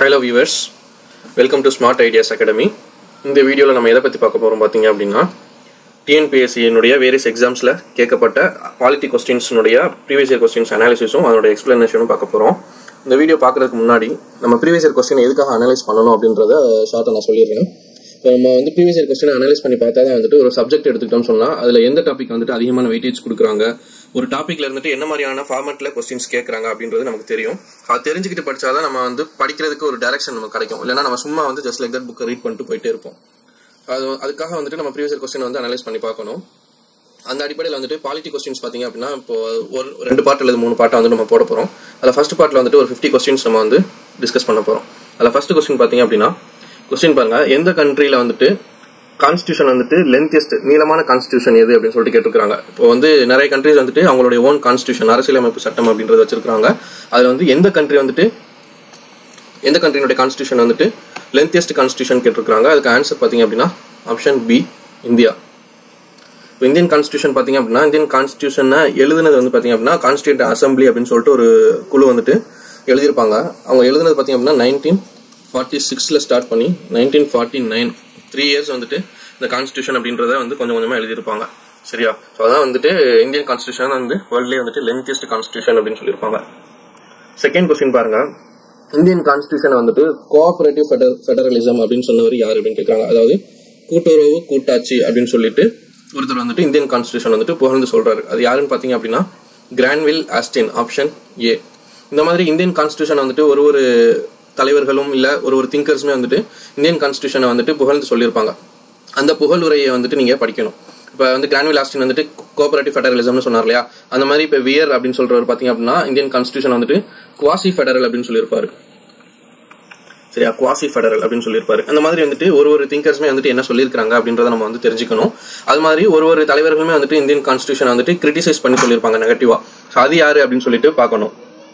Hello viewers welcome to Smart ideas Academy இந்த வீடியோவில் நம்ம எதை பற்றி பார்க்க போகிறோம் பார்த்தீங்க அப்படின்னா டிஎன்பிஎஸ்சியினுடைய வேரியஸ் எக்ஸாம்ஸில் கேட்கப்பட்ட குவாலிட்டி கொஸ்டின்ஸினுடைய ப்ரீவியஸ் இயர் கொஸ்டின்ஸ் அனாலிசிஸும் அதோட எக்ஸ்பிளனேஷனும் பார்க்க போகிறோம் இந்த வீடியோ பார்க்குறதுக்கு முன்னாடி நம்ம ப்ரீவியஸ் இயர் கொஸ்டின் எதுக்காக அனலைஸ் பண்ணணும் அப்படின்றத ஷார்ட்டாக நான் சொல்லிடுறேன் இப்போ நம்ம வந்து ப்ரீவியஸ் இயர் கொஸ்டின் அனலைஸ் பண்ணி பார்த்தா தான் வந்துட்டு ஒரு சப்ஜெக்ட் எடுத்துக்கிட்டோம்னு சொன்னால் அதில் எந்த டாபிக் வந்துட்டு அதிகமான வெயிட்டேஜ் கொடுக்குறாங்க ஒரு டாப்பிக்ல இருந்துட்டு என்ன மாதிரியான ஃபார்மேட்ல கொஸ்டின்ஸ் கேட்கறாங்க அப்படின்றது நமக்கு தெரியும் அது தெரிஞ்சுக்கிட்டு படிச்சாதான் நம்ம வந்து படிக்கிறதுக்கு ஒரு டைரக்ஷன் நமக்கு கிடைக்கும் இல்லைன்னா நம்ம சும்மா வந்து ஜஸ்ட் லைக் தட் புக்கை ரீட் பண்ணிட்டு போயிட்டே இருப்போம் அது அதுக்காக வந்துட்டு நம்ம ப்ரீவியஸ் கொஸ்டின் வந்து அனலைஸ் பண்ணி பார்க்கணும் அந்த அடிப்படையில் வந்துட்டு பாலிட்டி கொஸ்டின்ஸ் பார்த்தீங்க அப்படின்னா இப்போ ஒரு ரெண்டு பார்ட் அல்லது மூணு பார்ட்டை வந்து நம்ம போட போகிறோம் அதில் ஃபர்ஸ்ட் பார்ட்டில் வந்துட்டு ஒரு ஃபிஃப்டி கொஸ்டின்ஸ் நம்ம வந்து டிஸ்கஸ் பண்ண போகிறோம் அதில் ஃபர்ஸ்ட் கொஸ்டின் பார்த்தீங்க அப்படின்னா கொஸ்டின் பாருங்க எந்த கண்ட்ரியில் வந்துட்டு கான்ஸ்டியூஷன் வந்துட்டு லென்த்தியஸ்ட் நீளமான கான்ஸ்டியூஷன் எது அப்படின்னு சொல்லிட்டு கேட்டிருக்காங்க இப்போ வந்து நிறைய கண்ட்ரிஸ் வந்துட்டு அவங்களுடைய ஓன் கான்ஸ்டியூஷன் அரசியலமைப்பு சட்டம் அப்படின்றது வச்சிருக்காங்க அதில் வந்து எந்த கண்ட்ரி வந்துட்டு எந்த கண்ட்ரியினுடைய கான்ஸ்டியூஷன் வந்துட்டு லென்த்தியஸ்ட் கான்ஸ்டியூஷன் கேட்டிருக்காங்க அதுக்கு ஆன்சர் பார்த்தீங்க அப்படின்னா ஆப்ஷன் பி இந்தியா இப்போ இந்தியன் கான்ஸ்டியூஷன் பார்த்தீங்க அப்படின்னா இந்தியன் கான்ஸ்டியூஷனை எழுதுனது வந்து பார்த்தீங்க அப்படின்னா கான்ஸ்டியூட் அசம்பிளி அப்படின்னு சொல்லிட்டு ஒரு குழு வந்துட்டு எழுதியிருப்பாங்க அவங்க எழுதுனது பார்த்தீங்க அப்படின்னா நைன்டீன் ஃபார்ட்டி சிக்ஸில் ஸ்டார்ட் பண்ணி nineteen forty nine three years வந்துட்டு இந்த கான்ஸ்டியூஷன் அப்படின்றத வந்து கொஞ்சம் கொஞ்சமாக எழுதியிருப்பாங்க சரியா ஸோ அதான் வந்துட்டு இந்தியன் கான்ஸ்டியூஷன் வந்து வேர்ல்ட்லேயே வந்துட்டு லென்த்தியஸ்ட் கான்ஸ்டியூஷன் அப்படின்னு சொல்லியிருப்பாங்க செகண்ட் கொஸ்டின் பாருங்க இந்தியன் கான்ஸ்டியூஷன் வந்துட்டு கோஆபரேட்டிவ் ஃபெடர் ஃபெடரலிசம் அப்படின்னு சொன்னவர் யார் அப்படின்னு கேட்குறாங்க அதாவது கூட்டுறவு கூட்டாட்சி அப்படின்னு சொல்லிட்டு ஒருத்தர் வந்துட்டு இந்தியன் கான்ஸ்டியூஷன் வந்துட்டு புகழ்ந்து சொல்றாரு அது யாருன்னு பார்த்தீங்க அப்படின்னா கிரான்வில் ஆஸ்டின் ஆப்ஷன் ஏ இந்த மாதிரி இந்தியன் கான்ஸ்டியூஷன் வந்துட்டு ஒரு ஒரு தலைவர்களும் இல்ல ஒரு ஒரு திங்கர்ஸுமே வந்துட்டு இந்தியன் கான்ஸ்டியூஷனை வந்துட்டு புகழ்ந்து சொல்லியிருப்பாங்க அந்த புகழுரையை வந்துட்டு நீங்க படிக்கணும் இப்போ வந்து கிரான்வில் ஆஸ்டின் வந்துட்டு கோஆபரேட்டிவ் ஃபெடரலிசம்னு சொன்னார் இல்லையா அந்த மாதிரி இப்போ வியர் அப்படின்னு சொல்றவர் பாத்தீங்க அப்படின்னா இந்தியன் கான்ஸ்டியூஷன் வந்துட்டு குவாசி ஃபெடரல் அப்படின்னு சொல்லியிருப்பாரு சரியா குவாசி ஃபெடரல் அப்படின்னு சொல்லியிருப்பாரு அந்த மாதிரி வந்துட்டு ஒரு ஒரு திங்கர்ஸுமே வந்துட்டு என்ன சொல்லியிருக்காங்க அப்படின்றத நம்ம வந்து தெரிஞ்சுக்கணும் அது மாதிரி ஒரு ஒரு தலைவர்களுமே வந்துட்டு இந்தியன் கான்ஸ்டியூஷன் வந்துட்டு கிரிட்டிசைஸ் பண்ணி சொல்லியிருப்பாங்க நெகட்டிவா ஸோ அது யாரு அப்படின்னு சொல்லிட்டு பார்க்கணும்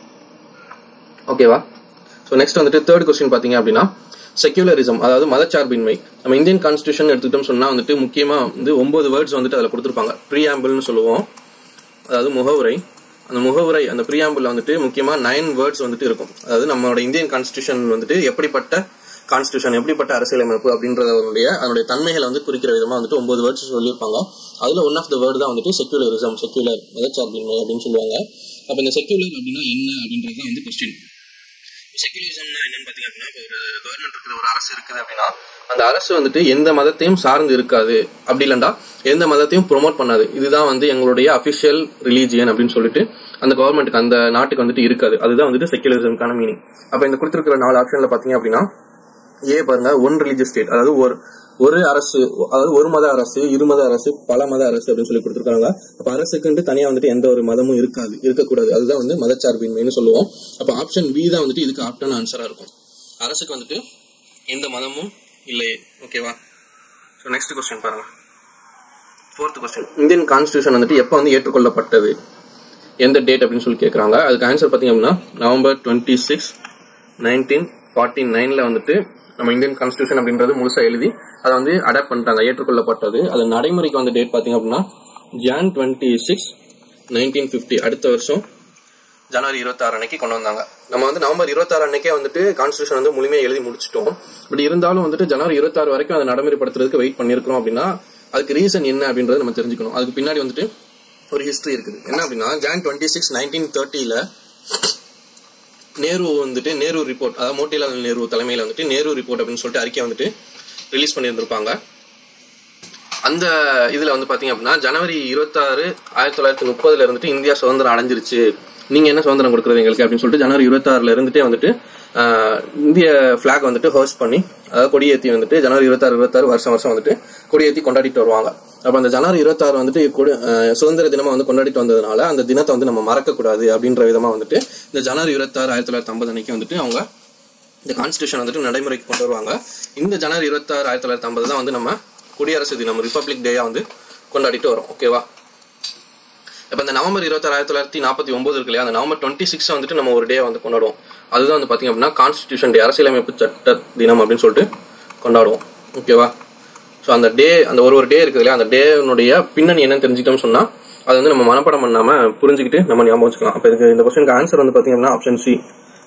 ஓகேவா ஸோ நெக்ஸ்ட் வந்துட்டு தேர்ட் கொஸ்டின் பார்த்தீங்க அப்படின்னா செக்யூலரிசம் அதாவது மதச்சார்பின்மை நம்ம இந்தியன் கான்ஸ்டியூஷன் எடுத்துக்கிட்டோம் சொன்னா வந்துட்டு முக்கியமா வந்து ஒன்பது வேர்ட்ஸ் வந்துட்டு அதில் கொடுத்துருப்பாங்க ப்ரீஆம்பிள்னு சொல்லுவோம் அதாவது முகவுரை அந்த முகவுரை அந்த ப்ரீஆம்பிள் வந்துட்டு முக்கியமா நைன் வேர்ட்ஸ் வந்துட்டு இருக்கும் அதாவது நம்மளோட இந்தியன் கான்ஸ்டியூஷன் வந்துட்டு எப்படிப்பட்ட கான்ஸ்டியூஷன் எப்படிப்பட்ட அரசியலமைப்பு அப்படின்றதனுடைய அதனுடைய தன்மைகளை வந்து குறிக்கிற விதமா வந்துட்டு ஒன்பது வேர்ட்ஸ் சொல்லியிருப்பாங்க அதுல ஒன் ஆஃப் த வேர்டு தான் வந்துட்டு செக்யூலரிசம் செக்யூலர் மதச்சார்பின்மை அப்படின்னு சொல்லுவாங்க அப்ப இந்த செக்யூலர் அப்படின்னா என்ன அப்படின்றது தான் வந்து கொஸ்டின் செக்யூலரிசம்னா என்னன்னு பாத்தீங்க அப்படின்னா இப்போ ஒரு கவர்மெண்ட் இருக்குது ஒரு அரசு இருக்குது அப்படின்னா அந்த அரசு வந்துட்டு எந்த மதத்தையும் சார்ந்து இருக்காது அப்படி இல்லைண்டா எந்த மதத்தையும் ப்ரொமோட் பண்ணாது இதுதான் வந்து எங்களுடைய அபிஷியல் ரிலீஜியன் அப்படின்னு சொல்லிட்டு அந்த கவர்மெண்ட்டுக்கு அந்த நாட்டுக்கு வந்துட்டு இருக்காது அதுதான் வந்துட்டு செக்யூலரிசம்கான மீனிங் அப்ப இந்த கொடுத்துருக்கிற நாலு ஆப்ஷன்ல பாத்தீங்க அப்படின்னா ஏ பாருங்க ஒன் ரிலீஜியஸ் ஸ்டேட் அதாவது ஒரு ஒரு அரசு அதாவது ஒரு மத அரசு இரு மத அரசு பல மத அரசு அப்படின்னு சொல்லி கொடுத்துருக்காங்க அப்ப அரசுக்குன்ட்டு தனியா வந்துட்டு எந்த ஒரு மதமும் இருக்காது இருக்கக்கூடாது அதுதான் வந்து மதச்சார்பின்மைன்னு சொல்லுவோம் அப்ப ஆப்ஷன் பி தான் வந்துட்டு இதுக்கு ஆப்டான ஆன்சரா இருக்கும் அரசுக்கு வந்துட்டு எந்த மதமும் இல்லையே ஓகேவா ஸோ நெக்ஸ்ட் கொஸ்டின் பாருங்க ஃபோர்த் கொஸ்டின் இந்தியன் கான்ஸ்டியூஷன் வந்துட்டு எப்போ வந்து ஏற்றுக்கொள்ளப்பட்டது எந்த டேட் அப்படின்னு சொல்லி கேட்குறாங்க அதுக்கு ஆன்சர் பார்த்தீங்க அப்படின்னா November twenty six nineteen forty நைனில் வந்துட்டு நம்ம இந்தியன் கான்ஸ்டியூஷன் அப்படின்றது முழுசா எழுதி அதை வந்து அடாப்ட் பண்ணிட்டாங்க ஏற்றுக்கொள்ளப்பட்டது அது நடைமுறைக்கு வந்த டேட் பார்த்தீங்க அப்படின்னா Jan twenty six nineteen fifty அடுத்த வருஷம் ஜனவரி இருபத்தாறு அன்னைக்கு கொண்டு வந்தாங்க நம்ம வந்து நவம்பர் இருபத்தாறு அன்னைக்கே வந்துட்டு கான்ஸ்டியூஷன் வந்து முழுமையாக எழுதி முடிச்சிட்டோம் பட் இருந்தாலும் வந்துட்டு ஜனவரி இருபத்தாறு வரைக்கும் அதை நடைமுறைப்படுத்துறதுக்கு வெயிட் பண்ணியிருக்கிறோம் அப்படின்னா அதுக்கு ரீசன் என்ன அப்படின்றத நம்ம தெரிஞ்சுக்கணும் அதுக்கு பின்னாடி வந்துட்டு ஒரு ஹிஸ்டரி இருக்குது என்ன அப்படின்னா ஜான் டுவெண்ட்டி சிக்ஸ் நைன்டீன் தேர்ட்டியில் நேரு வந்துட்டு நேரு ரிப்போர்ட் அதாவது மோட்டிலால் நேரு தலைமையில் வந்துட்டு நேரு ரிப்போர்ட் அப்படின்னு சொல்லிட்டு அறிக்கை வந்துட்டு ரிலீஸ் பண்ணியிருந்திருப்பாங்க அந்த இதுல வந்து பாத்தீங்க அப்படின்னா ஜனவரி இருபத்தாறு ஆயிரத்தி தொள்ளாயிரத்தி முப்பதுல இருந்துட்டு இந்தியா சுதந்திரம் அடைஞ்சிருச்சு நீங்க என்ன சுதந்திரம் கொடுக்குறது எங்களுக்கு அப்படின்னு சொல்லிட்டு ஜனவரி இருபத்தாறுல இருந்துட்டே வந்துட்டு இந்திய பிளாக் வந்துட்டு ஹோஸ்ட் பண்ணி அதாவது கொடியேற்றி வந்துட்டு ஜனவரி இருபத்தாறு இருபத்தாறு வருஷம் வருஷம் வந்துட்டு கொடியேற்றி கொண்டாடிட்டு வருவாங்க அப்ப அந்த ஜனவரி இருபத்தாறு வந்துட்டு சுதந்திர தினமா வந்து கொண்டாடிட்டு வந்ததுனால அந்த தினத்தை வந்து நம்ம மறக்கக்கூடாது அப்படின்ற விதமா வந்துட்டு இந்த ஜனவரி இருபத்தாறு ஆயிரத்தி தொள்ளாயிரத்தி ஐம்பது அன்னைக்கு வந்துட்டு அவங்க இந்த கான்ஸ்டியூஷன் வந்துட்டு நடைமுறைக்கு கொண்டு வருவாங்க இந்த ஜனவரி இருபத்தாறு ஆயிரத்தி தொள்ளாயிரத்தி ஐம்பது தான் வந்து நம்ம குடியரசு தினம் ரிப்பப்ளிக் டேயா வந்து கொண்டாடிட்டு வரோம் ஓகேவா இப்போ இந்த நவம்பர் இருபத்தாறு ஆயிரத்தி தொள்ளாயிரத்தி நாற்பத்தி ஒன்பது இருக்கு இல்லையா அந்த நவம்பர் டுவெண்ட்டி சிக்ஸ் வந்துட்டு நம்ம ஒரு டே வந்து கொண்டாடுவோம் அதுதான் வந்து பாத்தீங்க அப்படின்னா கான்ஸ்டியூஷன் டே அரசியலமைப்பு சட்ட தினம் அப்படின்னு சொல்லிட்டு கொண்டாடுவோம் ஓகேவா ஸோ அந்த டே அந்த ஒரு ஒரு டே இருக்குது இல்லையா அந்த டேனுடைய பின்னணி என்னன்னு தெரிஞ்சுக்கிட்டோம்னு சொன்னா அதை வந்து நம்ம மனப்படம் பண்ணாம புரிஞ்சுக்கிட்டு நம்ம ஞாபகம் வச்சுக்கலாம் அப்போ இதுக்கு இந்த கொஸ்டினுக்கு ஆன்சர் வந்து பாத்தீங்க அப்படின்னா ஆப்ஷன் சி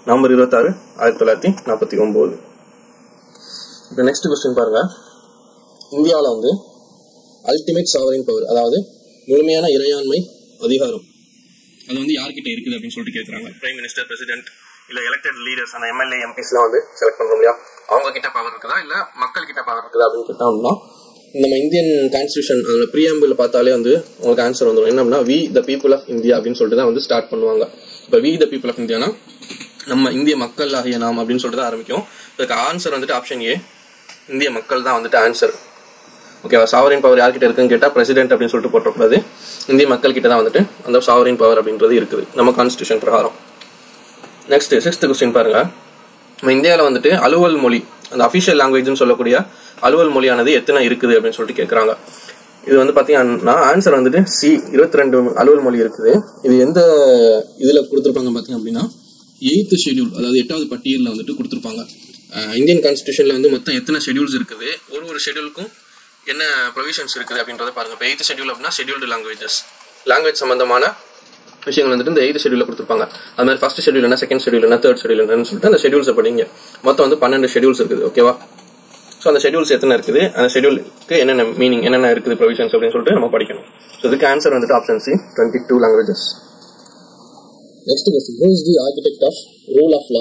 நவம்பர் இருபத்தாறு ஆயிரத்தி தொள்ளாயிரத்தி நாற்பத்தி ஒன்பது இப்போ நெக்ஸ்ட் கொஸ்டின் பாருங்க இந்தியாவில் வந்து அல்டிமேட் சாவரின் பவர் அதாவது முழுமையான இறையாண்மை அதிகாரம் அது வந்து யார்கிட்ட இருக்குது அப்படின்னு சொல்லிட்டு கேட்குறாங்க பிரைம் மினிஸ்டர் பிரசிடென்ட் இல்ல எலெக்டட் லீடர்ஸ் அந்த எம்எல்ஏ எம்பிஸ்லாம் வந்து செலக்ட் பண்றோம் இல்லையா அவங்க கிட்ட பவர் இருக்குதா இல்ல மக்கள் கிட்ட பவர் இருக்குதா அப்படின்னு கேட்டா அப்படின்னா நம்ம இந்தியன் கான்ஸ்டியூஷன் அதில் ப்ரீஆம்பிள் பார்த்தாலே வந்து உங்களுக்கு ஆன்சர் வந்துடும் என்ன அப்படின்னா we the people of India அப்படின்னு சொல்லிட்டு தான் வந்து ஸ்டார்ட் பண்ணுவாங்க இப்போ வி த பீப்புள் ஆஃப் இந்தியானா நம்ம இந்திய மக்கள் ஆகிய நாம் அப்படின்னு சொல்லிட்டு தான் ஆரம்பிக்கும் இதுக்கு ஆன்சர் வந்துட்டு ஆப்ஷன் ஏ இந்திய மக்கள் தான் வந்துட்டு ஆன்சர் ஓகேவா சாவரின் பவர் யார்கிட்ட இருக்குன்னு கேட்டால் பிரசிடென்ட் அப்படின்னு சொல்லிட்டு போட்டக்கூடாது இந்திய மக்கள் கிட்ட தான் வந்துட்டு அந்த சாவரின் பவர் அப்படின்றது இருக்குது நம்ம கான்ஸ்டியூஷன் பிரகாரம் நெக்ஸ்ட் சிக்ஸ்த் கொஸ்டின் பாருங்க நம்ம இந்தியாவில் வந்துட்டு அலுவல் மொழி அந்த அஃபிஷியல் லாங்குவேஜ்னு சொல்லக்கூடிய அலுவல் மொழியானது எத்தனை இருக்குது அப்படின்னு சொல்லிட்டு கேட்குறாங்க இது வந்து பார்த்தீங்கன்னா ஆன்சர் வந்துட்டு சி இருபத்தி ரெண்டு அலுவல் மொழி இருக்குது இது எந்த இதில் கொடுத்துருப்பாங்க பார்த்தீங்க அப்படின்னா எயித்து ஷெடியூல் அதாவது எட்டாவது பட்டியலில் வந்துட்டு கொடுத்துருப்பாங்க அஹ் இந்தியன் கான்ஸ்டியூஷனில் வந்து மொத்தம் எத்தனை ஷெடியூல்ஸ் இருக்குது ஒரு ஒரு ஷெடியூலுக்கும் என்ன ப்ரொவிஷன்ஸ் இருக்குது அப்படின்றத பாருங்க இப்போ எயித்து ஷெடியூல் அப்படின்னா ஷெடியூல்டு லாங்குவேஜஸ் லாங்குவேஜ் சம்பந்தமான விஷயங்கள் வந்துட்டு இந்த எய்த் ஷெடியூல கொடுத்துருப்பாங்க அது மாதிரி ஃபர்ஸ்ட் ஷெடியூல் என்ன செகண்ட் ஷெடியூல் என்ன தேர்ட் ஷெடியூல் என்னன்னு சொல்லிட்டு அந்த ஷெடியூல்ஸை படிங்க மொத்தம் வந்து பன்னெண்டு ஷெடியூல்ஸ் இருக்குது ஓகேவா ஸோ அந்த ஷெடியூல்ஸ் எத்தனை இருக்குது அந்த ஷெடியூலுக்கு என்னென்ன மீனிங் என்னென்ன இருக்குது ப்ரொவிஷன்ஸ் அப்படின்னு சொல்லிட்டு நம்ம படிக்கணும் ஸோ இதுக்கு ஆன்சர் வந்துட்டு option C twenty two languages next question who is the architect of rule of law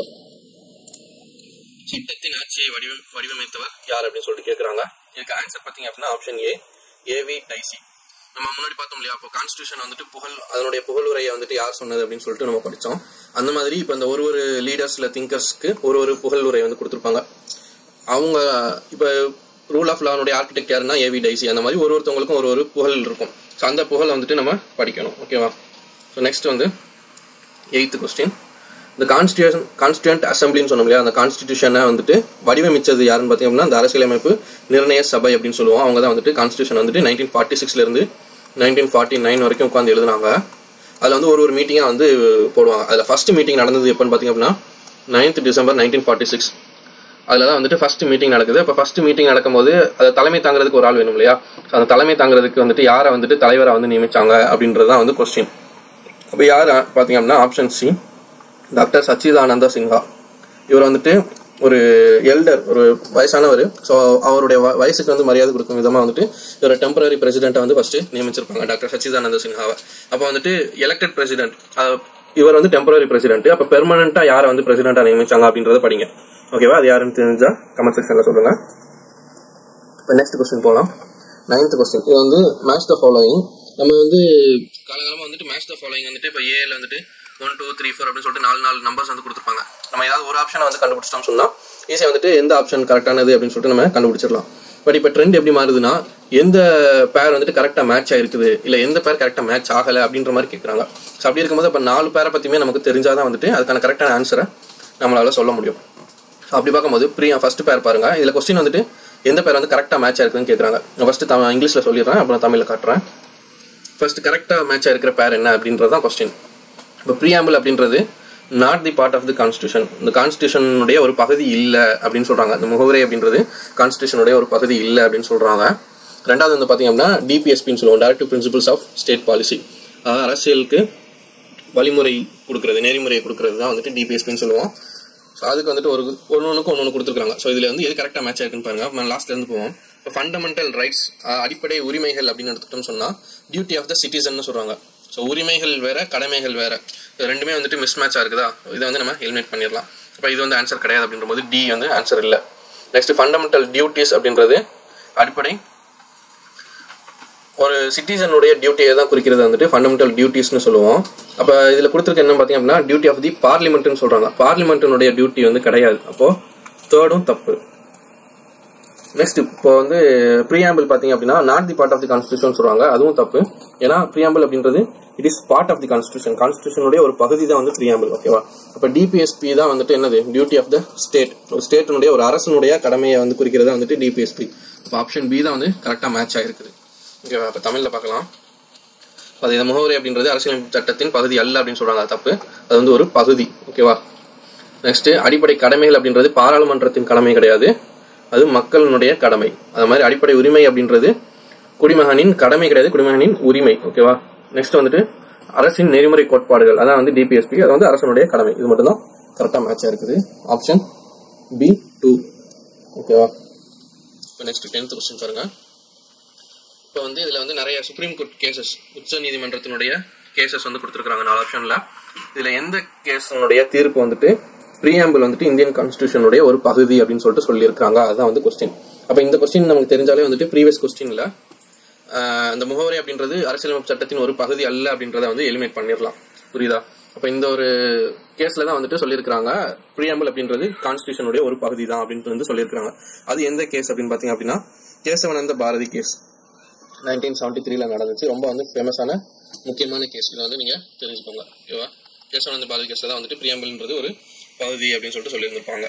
சட்டத்தின் ஆட்சியை வடிவம் வடிவமைத்தவர் யார் அப்படின்னு சொல்லிட்டு கேட்குறாங்க இதுக்கு ஆன்சர் பார்த்தீங்க அப்படின்னா ஆப்ஷன் ஏ ஏவி டைசி நம்ம முன்னாடி பார்த்தோம் இல்லையா அப்போ கான்ஸ்டியூஷன் வந்துட்டு புகழ் அதனுடைய புகழுரையை வந்துட்டு யார் சொன்னது அப்படின்னு சொல்லிட்டு நம்ம படித்தோம் அந்த மாதிரி இப்போ இந்த ஒரு ஒரு லீடர்ஸ்ல திங்கர்ஸ்க்கு ஒரு ஒரு புகழ் உரை வந்து கொடுத்துருப்பாங்க அவங்க இப்போ ரூல் ஆஃப் லானுடைய ஆர்கிடெக்ட் யாருன்னா ஏவி டைசி அந்த மாதிரி ஒரு ஒருத்தவங்களுக்கும் ஒரு ஒரு புகழ் இருக்கும் ஸோ அந்த புகழ் வந்துட்டு நம்ம படிக்கணும் ஓகேவா ஸோ நெக்ஸ்ட் வந்து எயித்து கொஸ்டின் இந்த கான்ஸ்டியூஷன் கான்ஸ்டியூண்ட் அசம்பிளின்னு சொன்னோம் இல்லையா அந்த கான்ஸ்டியூஷனை வந்துட்டு வடிவமைச்சது யாருன்னு பார்த்தீங்கன்னா அந்த அரசியலமைப்பு நிர்ணய சபை அப்படின்னு சொல்லுவோம் அவங்க தான் வந்துட்டு கான்ஸ்டியூஷன் வந்துட்டு நைன்டீன் ஃபார்ட்டி சிக்ஸ்லேருந்து நைன்டீன் ஃபார்ட்டி நைன் வரைக்கும் உட்காந்து எழுதுனாங்க அதில் வந்து ஒரு ஒரு மீட்டிங்காக வந்து போடுவாங்க அதில் ஃபர்ஸ்ட் மீட்டிங் நடந்தது எப்போன்னு பார்த்தீங்க அப்படின்னா ninth December nineteen forty six அதில் தான் வந்துட்டு ஃபர்ஸ்ட் மீட்டிங் நடக்குது அப்போ ஃபர்ஸ்ட் மீட்டிங் நடக்கும்போது அதை தலைமை தாங்கிறதுக்கு ஒரு ஆள் வேணும் இல்லையா So, அந்த தலைமை தாங்கிறதுக்கு வந்துட்டு யாரை வந்துட்டு தலைவராக வந்து நியமிச்சாங்க அப்படின்றது தான் வந்து கொஸ்டின் அப்போ யார் பார்த்தீங்க அப்படின்னா option C doctor Sachchidananda Sinha இவர் வந்துட்டு ஒரு எல்டர் ஒரு வயசானவர் ஸோ அவருடைய வ- வயசுக்கு வந்து மரியாதை கொடுக்கும் விதமாக வந்துட்டு இவர் டெம்பரரி பிரசிடென்ட்டை வந்து ஃபர்ஸ்ட் நியமிச்சிருப்பாங்க டாக்டர் சச்சிதானந்த சின்ஹாவை அப்போ வந்துட்டு எலெக்டட் பிரசிடென்ட் இவர் வந்து டெம்பரரி பிரசிடென்ட் அப்போ பெர்மனண்டா யாரை வந்து பிரசிடென்ட்டா நியமிச்சாங்க அப்படின்றத படிங்க ஓகேவா அது யாருன்னு தெரிஞ்சா கமெண்ட் செக்ஷன்ல சொல்லுங்க இப்போ நெக்ஸ்ட் கொஸ்டின் போகலாம் நைன்த் கொஸ்டின் இது வந்து மேட்ச் த ஃபாலோயிங் நம்ம வந்து காலகாலமாக வந்துட்டு மேட்ச் த ஃபாலோயிங் வந்துட்டு இப்போ ஏல வந்துட்டு ஒன் டூ த்ரீ ஃபோர் அப்படின்னு சொல்லிட்டு நாலு நாலு நம்பர்ஸ் வந்து கொடுத்துருப்பாங்க நம்ம ஏதாவது ஒரு ஆப்ஷனை வந்து கண்டுபிடிச்சிட்டோம் சொன்னா ஈஸியாக வந்துட்டு எந்த ஆப்ஷன் கரெக்டானது அப்படின்னு சொல்லிட்டு நம்ம கண்டுபிடிச்சிடலாம் பட் இப்போ ட்ரெண்ட் எப்படி மாறுதுன்னா எந்த பேர் வந்துட்டு கரெக்டாக மேட்ச் ஆயிருக்குது இல்லை எந்த பேர் கரெக்டாக மேட்ச் ஆகலை அப்படின்ற மாதிரி கேட்குறாங்க ஸோ அப்படி இருக்கும்போது இப்போ நாலு பேரை பற்றியுமே நமக்கு தெரிஞ்சாதான் வந்துட்டு அதுக்கான கரெக்டான ஆன்சரை நம்மளால சொல்ல முடியும் ஸோ அப்படி பார்க்கும்போது ப்ரீ ஃபர்ஸ்ட் பேர் பாருங்க இதில் கொஸ்டின் வந்துட்டு எந்த பேர் வந்து கரெக்டாக மேட்ச் ஆயிருக்குன்னு கேட்குறாங்க நான் ஃபர்ஸ்ட் தமிழ் இங்கிலீஷில் சொல்லிடுறேன் அப்புறம் தமிழில் காட்டுறேன் ஃபர்ஸ்ட் கரெக்டாக மேட்ச் ஆயிருக்கிற பேர் என்ன அப்படின்றது தான் கொஸ்டின் இப்போ ப்ரீஆம்பிள் அப்படின்றது not the part of the constitution இந்த கான்ஸ்டியூஷனுடைய ஒரு பகுதி இல்லை அப்படின்னு சொல்றாங்க இந்த முகவரி அப்படின்றது கான்ஸ்டியூஷனுடைய ஒரு பகுதி இல்லை அப்படின்னு சொல்றாங்க ரெண்டாவது வந்து பார்த்தீங்க அப்படின்னா டிபிஎஸ்பின்னு சொல்லுவோம் directive principles of state policy அதாவது அரசியலுக்கு வழிமுறை கொடுக்கறது நெறிமுறையை கொடுக்கறது தான் வந்துட்டு டிபிஎஸ்பின்னு சொல்லுவோம் ஸோ அதுக்கு வந்துட்டு ஒரு ஒன்று ஒன்றுக்கு ஒன்று ஒன்று கொடுத்துருக்காங்க ஸோ இதில் வந்து எது கரெக்டாக மேட்ச் ஆயிருக்குன்னு பாருங்க நம்ம லாஸ்ட்ல இருந்து போவோம் இப்போ ஃபண்டமெண்டல் ரைட்ஸ் அடிப்படை உரிமைகள் அப்படின்னு எடுத்துட்டோம்னு சொன்னால் டியூட்டி ஆஃப் த சிட்டிசன் சொல்றாங்க ஸோ உரிமைகள் வேற கடமைகள் வேற இது ரெண்டுமே வந்துட்டு மிஸ் மேட்சாக இருக்குதா இதை வந்து நம்ம எலிமினேட் பண்ணிடலாம் இப்போ இது வந்து ஆன்சர் கிடையாது அப்படின்ற போது டி வந்து ஆன்சர் இல்லை நெக்ஸ்ட் ஃபண்டமெண்டல் டியூட்டிஸ் அப்படின்றது அடிப்படை ஒரு சிட்டிசனுடைய டியூட்டியை தான் குறிக்கிறது வந்துட்டு ஃபண்டமெண்டல் டியூட்டிஸ்னு சொல்லுவோம் அப்போ இதில் கொடுத்துருக்க என்ன பார்த்தீங்க அப்படின்னா டியூட்டி ஆஃப் தி பார்லிமெண்ட்னு சொல்கிறாங்க பார்லிமெண்ட்டினுடைய டியூட்டி வந்து கிடையாது அப்போ தேர்டும் தப்பு நெக்ஸ்ட் இப்போ வந்து ப்ரீஆம்பிள் பார்த்தீங்க அப்படின்னா not the part of the constitution சொல்றாங்க அதுவும் தப்பு ஏன்னா ப்ரீஆம்பிள் அப்படின்றது it is part of the constitution கான்ஸ்டியூஷனுடைய ஒரு பகுதி தான் வந்து ப்ரீஆம்பிள் ஓகேவா அப்போ டிபிஎஸ்பி தான் வந்துட்டு என்னது டியூட்டி ஆஃப் த ஸ்டேட் ஒரு ஸ்டேட்டினுடைய ஒரு அரசனுடைய கடமையை வந்து குறிக்கிறது வந்துட்டு டிபிஎஸ்பி இப்போ ஆப்ஷன் பி தான் வந்து கரெக்டாக மேட்ச் ஆகிருக்குது ஓகேவா இப்போ தமிழில் பார்க்கலாம் அப்ப அது இந்த முகவரி அப்படின்றது அரசியலமைப்பு சட்டத்தின் பகுதி அல்ல அப்படின்னு சொல்றாங்க அது தப்பு அது வந்து ஒரு பகுதி ஓகேவா நெக்ஸ்ட் அடிப்படை கடமைகள் அப்படின்றது பாராளுமன்றத்தின் கடமை கிடையாது அது மக்களினுடைய கடமை அது மாதிரி அடிப்படை உரிமை அப்படின்றது குடிமகனின் கடமை கிடையாது குடிமகனின் உரிமை ஓகேவா நெக்ஸ்ட் வந்துட்டு அரசின் நெறிமுறை கோட்பாடுகள் அதான் வந்து டிபிஎஸ்பி அது வந்து அரசனுடைய கடமை இது மட்டும்தான் கரெக்டாக மேட்சாக இருக்குது ஆப்ஷன் பி டூ ஓகேவா இப்போ நெக்ஸ்ட் டென்த் கொஸ்டின் பாருங்க இப்போ வந்து இதில் வந்து நிறைய சுப்ரீம் கோர்ட் கேசஸ் உச்ச நீதிமன்றத்தினுடைய கேசஸ் வந்து கொடுத்துருக்காங்க நாலு ஆப்ஷனில் இதில் எந்த கேஸினுடைய தீர்ப்பு வந்துட்டு ப்ரீஆம்பிள் வந்துட்டு இந்தியன் கான்ஸ்டியூஷனுடைய ஒரு பகுதி அப்படின்னு சொல்லிட்டு சொல்லியிருக்காங்க அதுதான் வந்து கொஸ்டின் அப்போ இந்த கொஸ்டின் நமக்கு தெரிஞ்சாலே வந்துட்டு ப்ரீவியஸ் கொஸ்டினில் இந்த முகவரி அப்படின்றது அரசியலமைப்பு சட்டத்தின் ஒரு பகுதி அல்ல அப்படின்றத வந்து எலிமினேட் பண்ணிடலாம் புரியுதா அப்போ இந்த ஒரு கேஸ்ல தான் வந்துட்டு சொல்லியிருக்காங்க ப்ரீஆம்பிள் அப்படின்றது கான்ஸ்டியூஷனுடைய ஒரு பகுதி தான் அப்படின்ட்டு வந்து சொல்லியிருக்காங்க அது எந்த கேஸ் அப்படின்னு பார்த்தீங்க அப்படின்னா Kesavananda Bharati case nineteen seventy த்ரீல நடந்துச்சு ரொம்ப வந்து ஃபேமஸான முக்கியமான கேஸ் இதை வந்து நீங்க தெரிஞ்சுக்கோங்க ஓகேவா கேசவானந்த பாரதி கேஸ்ல தான் வந்துட்டு பிரியாம்பல்ன்றது ஒரு பகுதி அப்படின்னு சொல்லிட்டு சொல்லியிருந்திருப்பாங்க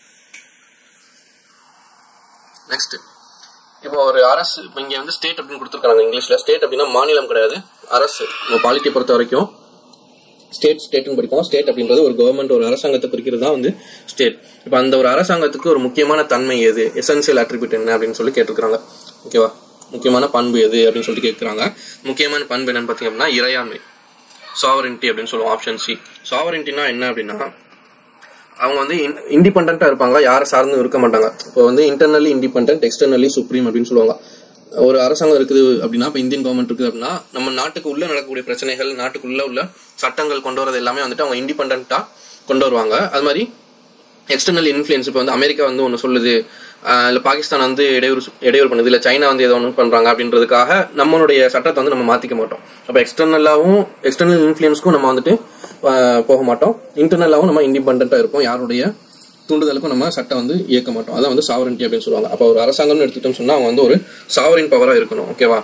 நெக்ஸ்ட் இப்போ ஒரு அரசு இப்போ இங்க வந்து ஸ்டேட் அப்படின்னு கொடுத்துருக்காங்க இங்கிலீஷ்ல ஸ்டேட் அப்படின்னா மாநிலம் கிடையாது அரசு நம்ம பாலிட்டி பொறுத்த வரைக்கும் ஸ்டேட் ஸ்டேட்னு படிப்போம் ஸ்டேட் அப்படின்றது ஒரு கவர்மெண்ட் ஒரு அரசாங்கத்தை குறிக்கிறது தான் வந்து ஸ்டேட் இப்போ அந்த ஒரு அரசாங்கத்துக்கு ஒரு முக்கியமான தன்மை எது எசென்சியல் அட்ரிபியூட் என்ன அப்படின்னு சொல்லி கேட்டிருக்காங்க ஓகேவா முக்கியமான பண்பு எது அப்படின்னு சொல்லிட்டு கேட்குறாங்க முக்கியமான பண்பு என்னன்னு பார்த்தீங்க அப்படின்னா இறையாண்மை சாவரின்ட்டி அப்படின்னு சொல்லுவோம் ஆப்ஷன் சி சாவரின்ட்டினா என்ன அப்படின்னா அவங்க வந்து இண்டிபெண்டா இருப்பாங்க யாரை சார்ந்தும் இருக்க மாட்டாங்க இப்போ வந்து இன்டர்னலி இண்டிபெண்ட் எக்ஸ்டர்னலி சுப்ரீம் அப்படின்னு சொல்லுவாங்க ஒரு அரசாங்கம் இருக்குது அப்படின்னா இப்போ இந்தியன் கவர்மெண்ட் இருக்குது அப்படின்னா நம்ம நாட்டுக்கு உள்ள நடக்கக்கூடிய பிரச்சனைகள் நாட்டுக்குள்ள உள்ள சட்டங்கள் கொண்டு வரது எல்லாமே வந்துட்டு அவங்க இண்டிபெண்டா கொண்டு வருவாங்க அது மாதிரி எக்ஸ்டர்னல் இன்ஃப்ளூயன்ஸ் இப்போ வந்து அமெரிக்கா வந்து ஒன்று சொல்லுது இல்லை பாகிஸ்தான் வந்து இடையூறு இடையூறு பண்ணுது இல்லை சைனா வந்து ஏதோ ஒன்று பண்ணுறாங்க அப்படின்றதுக்காக நம்மளுடைய சட்டத்தை வந்து நம்ம மாற்றிக்க மாட்டோம் அப்போ எக்ஸ்டர்னலாகவும் எக்ஸ்டர்னல் இன்ஃப்ளூயன்ஸ்க்கும் நம்ம வந்துட்டு போக மாட்டோம் இன்டர்னலாகவும் நம்ம இண்டிபெண்ட்டாக இருப்போம் யாருடைய தூண்டுதலுக்கும் நம்ம சட்டம் வந்து இயக்க மாட்டோம் அதான் வந்து சாவரன்டி அப்படின்னு சொல்லுவாங்க அப்போ ஒரு அரசாங்கம்னு எடுத்துட்டோம்னு சொன்னால் அவங்க வந்து ஒரு சாவரின் பவராக இருக்கணும் ஓகேவா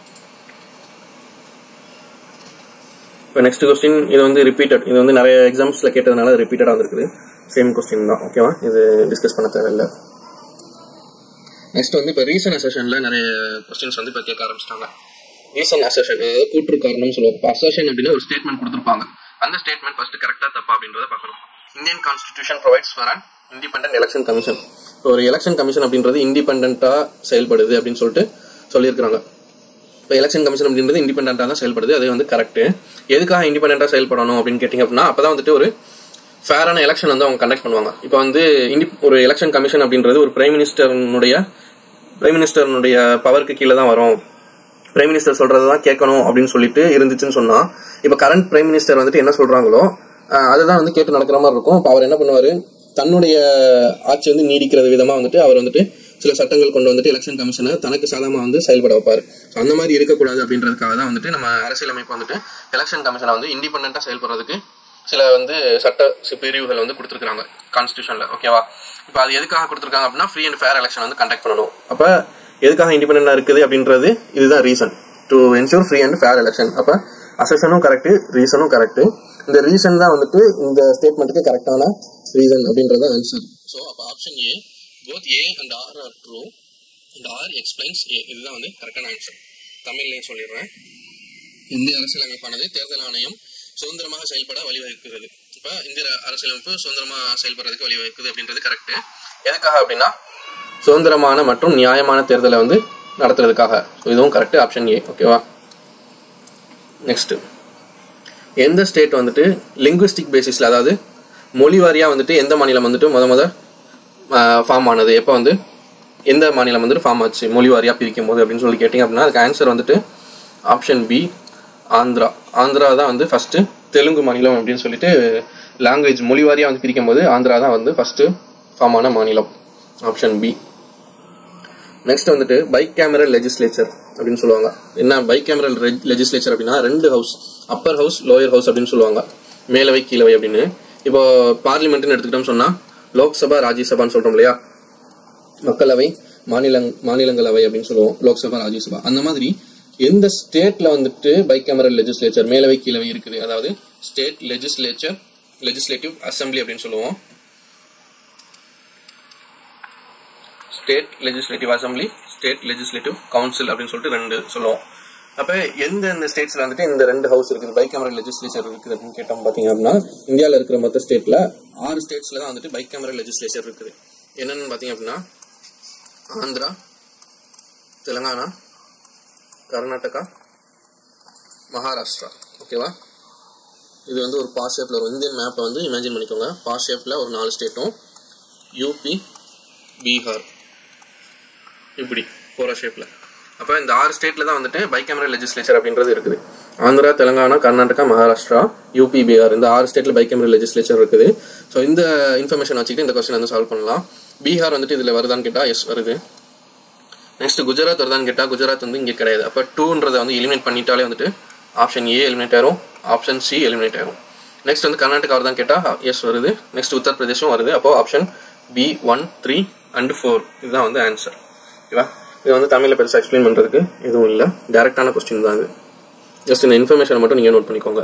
இப்போ நெக்ஸ்ட் கொஸ்டின் இது வந்து ரிப்பீட்டட் இது வந்து நிறைய எக்ஸாம்ஸில் கேட்டதுனால ரிப்பீட்டடாக வந்துருக்குது சேம் கொஸ்டின் தான் ஓகேவா இது டிஸ்கஸ் பண்ண தேவையில்லை நெக்ஸ்ட் வந்து இப்போ ரீசன் அசஷனில் நிறைய கொஸ்டின்ஸ் வந்து இப்போ கேட்க ஆரம்பிச்சிட்டாங்க ரீசன் அசஷன் அதாவது கூற்று காரணம் சொல்லுவோம் இப்போ அசஷன் அப்படின்னா ஒரு ஸ்டேட்மெண்ட் கொடுத்துருப்பாங்க அந்த ஸ்டேட்மெண்ட் ஃபர்ஸ்ட் கரெக்டாக தப்பா அப்படின்றத பார்க்கணும் Indian constitution provides for an independent election commission இப்போ ஒரு எலெக்ஷன் கமிஷன் அப்படின்றது இண்டிபெண்டாக செயல்படுது அப்படின்னு சொல்லிட்டு சொல்லியிருக்காங்க இப்போ எலெக்ஷன் கமிஷன் அப்படின்றது இண்டிபெண்டாக தான் செயல்படுது அது வந்து கரெக்ட் எதுக்காக இண்டிபெண்டாக செயல்படணும் அப்படின்னு கேட்டிங்க அப்படின்னா அப்போ தான் வந்துட்டு ஒரு ஃபேரான எலெக்ஷன் வந்து அவங்க கண்டக்ட் பண்ணுவாங்க இப்போ வந்து இண்டி ஒரு எலெக்ஷன் கமிஷன் அப்படின்றது ஒரு பிரைம் மினிஸ்டர்னுடைய பிரைம் மினிஸ்டர்னுடைய பவருக்கு கீழே தான் வரும் பிரைம் மினிஸ்டர் சொல்றது தான் கேட்கணும் அப்படின்னு சொல்லிட்டு இருந்துச்சுன்னு சொன்னா இப்போ கரண்ட் பிரைம் மினிஸ்டர் வந்துட்டு என்ன சொல்றாங்களோ அதுதான் வந்து கேட்டு நடக்கிற மாதிரி இருக்கும் இப்போ அவர் என்ன பண்ணுவாரு தன்னுடைய ஆட்சி வந்து நீடிக்கிறது விதமா வந்துட்டு அவர் வந்துட்டு சில சட்டங்கள் கொண்டு வந்துட்டு எலெக்ஷன் கமிஷனை தனக்கு சாதகமா வந்து செயல்பட வைப்பார் அந்த மாதிரி இருக்கக்கூடாது அப்படின்றதுக்காக தான் வந்துட்டு நம்ம அரசியலமைப்பு வந்துட்டு எலெக்ஷன் கமிஷனை வந்து இண்டிபெண்டா செயல்படுறதுக்கு சில வந்து சட்ட பிரிவுகள் வந்து கொடுத்துருக்காங்க கான்ஸ்டியூஷன்ல ஓகேவா இப்போ அது எதுக்காக கொடுத்துருக்காங்க அப்படின்னா ஃப்ரீ அண்ட் ஃபேர் எலெக்ஷன் வந்து கண்டக்ட் பண்ணணும் அப்போ எதுக்காக இண்டிபெண்டா இருக்குது அப்படின்றது இதுதான் reason to ensure free and fair election அப்போ அசஷனும் கரெக்ட் ரீசனும் கரெக்ட் இந்த ரீசன் தான் வந்துட்டு இந்த ஸ்டேட்மெண்ட்டுக்கு கரெக்டான ரீசன் அப்படின்றத ஆன்சர் ஸோ அப்போ option A both A and R are true and R explains A இதுதான் வந்து கரெக்டான ஆன்சர் தமிழ்லையும் சொல்லிடுறேன் இந்திய அரசியலமைப்பானது தேர்தல் ஆணையம் சுதந்திரமாக செயல்பட வழிவகுக்கிறது இப்போ இந்திய அரசியலமைப்பு சுதந்திரமாக செயல்படுறதுக்கு வழிவகுக்குது அப்படின்றது கரெக்ட் எதுக்காக அப்படின்னா சுதந்திரமான மற்றும் நியாயமான தேர்தலை வந்து நடத்துறதுக்காக ஸோ இதுவும் கரெக்ட் ஆப்ஷன் ஏ ஓகேவா நெக்ஸ்ட் எந்த ஸ்டேட் வந்துட்டு லிங்குவிஸ்டிக் பேசிஸில் அதாவது மொழி வாரியாக வந்துட்டு எந்த மாநிலம் வந்துட்டு முத முத ஃபார்ம் ஆனது எப்போ வந்து எந்த மாநிலம் வந்துட்டு ஃபார்ம் ஆச்சு மொழி வாரியாக பிரிக்கும் போது அப்படின்னு சொல்லி கேட்டிங்க அப்படின்னா அதுக்கு ஆன்சர் வந்துட்டு ஆப்ஷன் பி ஆந்திரா ஆந்திரா தான் வந்து ஃபஸ்ட்டு தெலுங்கு மாநிலம் அப்படின்னு சொல்லிட்டு லாங்குவேஜ் மொழி வாரியாக வந்து பிரிக்கும் போது ஆந்திரா தான் வந்து ஃபஸ்ட்டு ஃபார்ம் ஆன மாநிலம் ஆப்ஷன் பி நெக்ஸ்ட் வந்துட்டு பைக் கேமரல் லெஜிஸ்லேச்சர் அப்படின்னு சொல்லுவாங்க என்ன பைக் கேமரல் லெஜிஸ்லேச்சர் அப்படின்னா ரெண்டு house upper house lower house அப்படின்னு சொல்லுவாங்க மேலவை கீழவை அப்படின்னு இப்போ பார்லிமெண்ட்னு எடுத்துக்கிட்டோம் சொன்னா லோக்சபா ராஜ்யசபான்னு சொல்றோம் இல்லையா மக்களவை மாநிலங் மாநிலங்களவை அப்படின்னு சொல்லுவோம் லோக்சபா ராஜ்யசபா அந்த மாதிரி எந்த ஸ்டேட்ல வந்துட்டு பைக் கேமரல் லெஜிஸ்லேச்சர் மேலவை கீழவை இருக்குது அதாவது ஸ்டேட் லெஜிஸ்லேச்சர் லெஜிஸ்லேட்டிவ் அசம்பிளி அப்படின்னு சொல்லுவோம் state legislative assembly state legislative council அப்படின்னு சொல்லிட்டு ரெண்டு சொல்லுவோம் அப்போ எந்த எந்த ஸ்டேட்ஸ்ல வந்துட்டு இந்த ரெண்டு ஹவுஸ் இருக்குது பைக் கேமரா லெஜிஸ்லேச்சர் இருக்குது அப்படின்னு கேட்டோம் பார்த்தீங்க அப்படின்னா இந்தியாவில் இருக்கிற மொத்த ஸ்டேட்ல ஆறு ஸ்டேட்ஸ்ல தான் வந்துட்டு பைக் கேமரா லெஜிஸ்லேச்சர் இருக்குது என்னன்னு பார்த்தீங்க அப்படின்னா ஆந்திரா தெலுங்கானா கர்நாடகா மகாராஷ்டிரா ஓகேவா இது வந்து ஒரு பாஸ் ஷேப்பில் வரும் இந்தியன் மேப்பை வந்து இமேஜின் பண்ணிக்கோங்க பாஸ் ஷேப்பில் ஒரு நாலு ஸ்டேட்டும் யூபி பீகார் இப்படி போகிற ஷேப்பில் அப்போ இந்த ஆறு ஸ்டேட்டில் தான் வந்துட்டு பைகேமரல் லெஜிஸ்லேச்சர் அப்படின்றது இருக்குது ஆந்திரா தெலுங்கானா கர்நாடகா மகாராஷ்டிரா யூபி பீகார் இந்த ஆறு ஸ்டேட்டில் பைகேமரல் லெஜிஸ்லேச்சர் இருக்குது ஸோ இந்த இன்ஃபர்மேஷன் வச்சுக்கிட்டு இந்த கொஸ்டின் வந்து சால்வ் பண்ணலாம் பீகார் வந்துட்டு இதில் வருதான்னு கேட்டால் எஸ் வருது நெக்ஸ்ட் குஜராத் வருதான்னு கேட்டால் குஜராத் வந்து இங்கே கிடையாது அப்போ டூன்றதை வந்து எலிமினேட் பண்ணிட்டாலே வந்துட்டு ஆப்ஷன் ஏ எலிமினேட் ஆயிரும் ஆப்ஷன் சி எலிமினேட் ஆயிரும் நெக்ஸ்ட் வந்து கர்நாடகா வருதான்னு கேட்டால் எஸ் வருது நெக்ஸ்ட் உத்தரப்பிரதேஷும் வருது அப்போ option B one three and four இதுதான் வந்து ஆன்சர் ஓகேவா இது வந்து தமிழில் பெருசாக எக்ஸ்பிளைன் பண்ணுறதுக்கு எதுவும் இல்லை டேரெக்டான கொஸ்டின் தான் இது ஜஸ்ட் இந்த இன்ஃபர்மேஷன் மட்டும் நீங்கள் நோட் பண்ணிக்கோங்க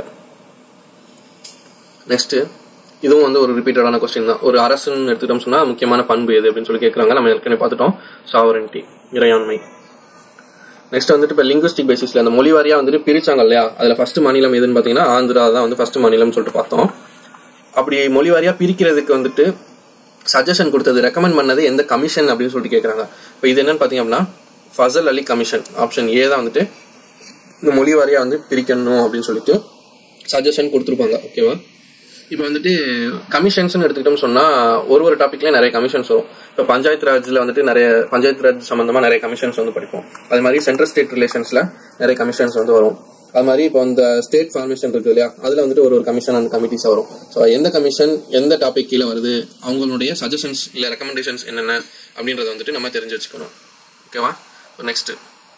நெக்ஸ்ட் இதுவும் வந்து ஒரு ரிப்பீட்டடான கொஸ்டின் தான் ஒரு அரசுன்னு எடுத்துக்கிட்டோம் சொன்னால் முக்கியமான பண்பு எது அப்படின்னு சொல்லி கேட்குறாங்க நம்ம ஏற்கனவே பார்த்துட்டோம் சாவரன்டி இறையாண்மை நெக்ஸ்ட் வந்துட்டு இப்போ லிங்குஸ்டிக் பேசிஸ்ல அந்த மொழி வாரியா வந்துட்டு பிரிச்சாங்க இல்லையா அதில் ஃபர்ஸ்ட் மாநிலம் எதுன்னு பார்த்தீங்கன்னா ஆந்திரா தான் வந்து ஃபர்ஸ்ட் மாநிலம்னு சொல்லிட்டு பார்த்தோம் அப்படி மொழி வாரியா பிரிக்கிறதுக்கு வந்துட்டு சஜஷன் கொடுத்தது ரெக்கமெண்ட் பண்ணது எந்த கமிஷன் அப்படின்னு சொல்லிட்டு கேட்குறாங்க இப்போ இது என்னன்னு பார்த்தீங்க அப்படின்னா Fazal Ali commission option A தான் வந்துட்டு இந்த மொழி வாரியா வந்து பிரிக்கணும் அப்படின்னு சொல்லிட்டு சஜஷன் கொடுத்துருப்பாங்க ஓகேவா இப்போ வந்துட்டு கமிஷன்ஸ்னு எடுத்துக்கிட்டோம்னு சொன்னால் ஒரு ஒரு டாப்பிக்லேயும் நிறைய கமிஷன்ஸ் வரும் இப்போ பஞ்சாயத்து ராஜ்ல வந்துட்டு நிறைய பஞ்சாயத்து ராஜ் சம்மந்தமாக நிறைய கமிஷன்ஸ் வந்து படிப்போம் அது மாதிரி சென்ட்ரல் ஸ்டேட் ரிலேஷன்ஸில் நிறைய கமிஷன்ஸ் வந்து வரும் அது மாதிரி இப்போ இந்த ஸ்டேட் ஃபார்மேஷன் இருக்கு இல்லையா அதில் வந்துட்டு ஒரு ஒரு கமிஷன் அந்த கமிட்டிஸ் வரும் ஸோ எந்த கமிஷன் எந்த டாபிக் கீழே வருது அவங்களுடைய சஜஷன்ஸ் இல்லை ரெக்கமெண்டேஷன்ஸ் என்னென்ன அப்படின்றத வந்துட்டு நம்ம தெரிஞ்சு வச்சுக்கணும் ஓகேவா நெக்ஸ்ட்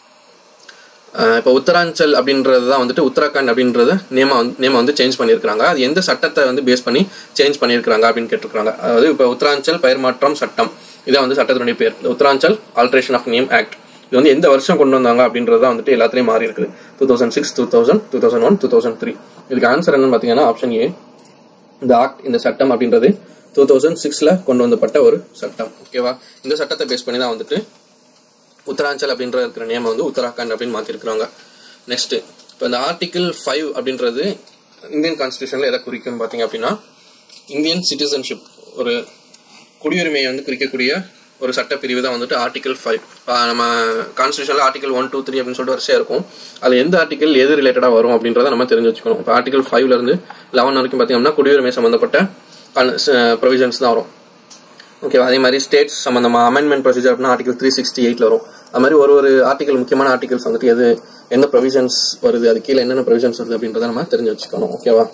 இப்போ உத்தராஞ்சல் அப்படின்றது தான் வந்துட்டு உத்தராகண்ட் அப்படின்றது நேம வந்து நேம வந்து சேஞ்ச் பண்ணியிருக்காங்க அது எந்த சட்டத்தை வந்து பேஸ் பண்ணி சேஞ்ச் பண்ணியிருக்காங்க அப்படின்னு கேட்டிருக்காங்க அதாவது இப்போ உத்தராஞ்சல் பெயர் மாற்றம் சட்டம் இதான் வந்து சட்டத்தினுடைய பேர் Uttaranchal alteration of name act இது வந்து எந்த வருஷம் கொண்டு வந்தாங்க அப்படின்றது தான் வந்துட்டு எல்லாத்துலேயும் மாறி இருக்குது two thousand six two thousand two thousand one two thousand three இதுக்கு ஆன்சர் என்னன்னு பார்த்தீங்கன்னா ஆப்ஷன் ஏ இந்த ஆக்ட் இந்த சட்டம் அப்படின்றது டூ தௌசண்ட் சிக்ஸில் கொண்டு வந்தப்பட்ட ஒரு சட்டம் ஓகேவா இந்த சட்டத்தை பேஸ் பண்ணி தான் வந்துட்டு உத்தராஞ்சல் அப்படின்ற இருக்கிற நேம் வந்து உத்தராகண்ட் அப்படின்னு மாற்றிருக்கிறாங்க நெக்ஸ்ட் இப்போ இந்த ஆர்டிகிள் ஃபைவ் அப்படின்றது இந்தியன் கான்ஸ்டியூஷனில் எதை குறிக்கும் பார்த்தீங்க அப்படின்னா இந்தியன் சிட்டிசன்ஷிப் ஒரு குடியுரிமையை வந்து குறிக்கக்கூடிய ஒரு சட்டப்பிரிவு தான் வந்துட்டு ஆர்டிகல் ஃபைவ் நம்ம கான்ஸ்டியூஷனில் ஆர்டிகல் ஒன் டூ த்ரீ அப்படின்னு சொல்லிட்டு வரிசையாக இருக்கும் அது எந்த ஆர்டிகல் எது ரிலேட்டடாக வரும் அப்படின்றத நம்ம தெரிஞ்சு வச்சுக்கணும் இப்போ ஆர்டிகல் ஃபைவ்ல இருந்து லெவன் வரைக்கும் பார்த்தீங்கன்னா குடியுரிமை சம்மந்தப்பட்ட ப்ரொவிஷன்ஸ் தான் வரும் ஓகேவா அதே மாதிரி ஸ்டேட்ஸ் சம்மந்தமா அமெண்ட்மெண்ட் ப்ரொசீஜர் அப்படின்னா ஆர்டிகல் த்ரீ சிக்ஸ்டி எயிட்ல வரும் அது மாதிரி ஒரு ஒரு ஆர்டிகல் முக்கியமான ஆர்டிகல்ஸ் வந்துட்டு எது என்ன ப்ரொவிஷன்ஸ் வருது அது கீழே என்னென்ன ப்ரொவிஷன்ஸ் வருது அப்படின்றத நம்ம தெரிஞ்சு வச்சுக்கணும் ஓகேவா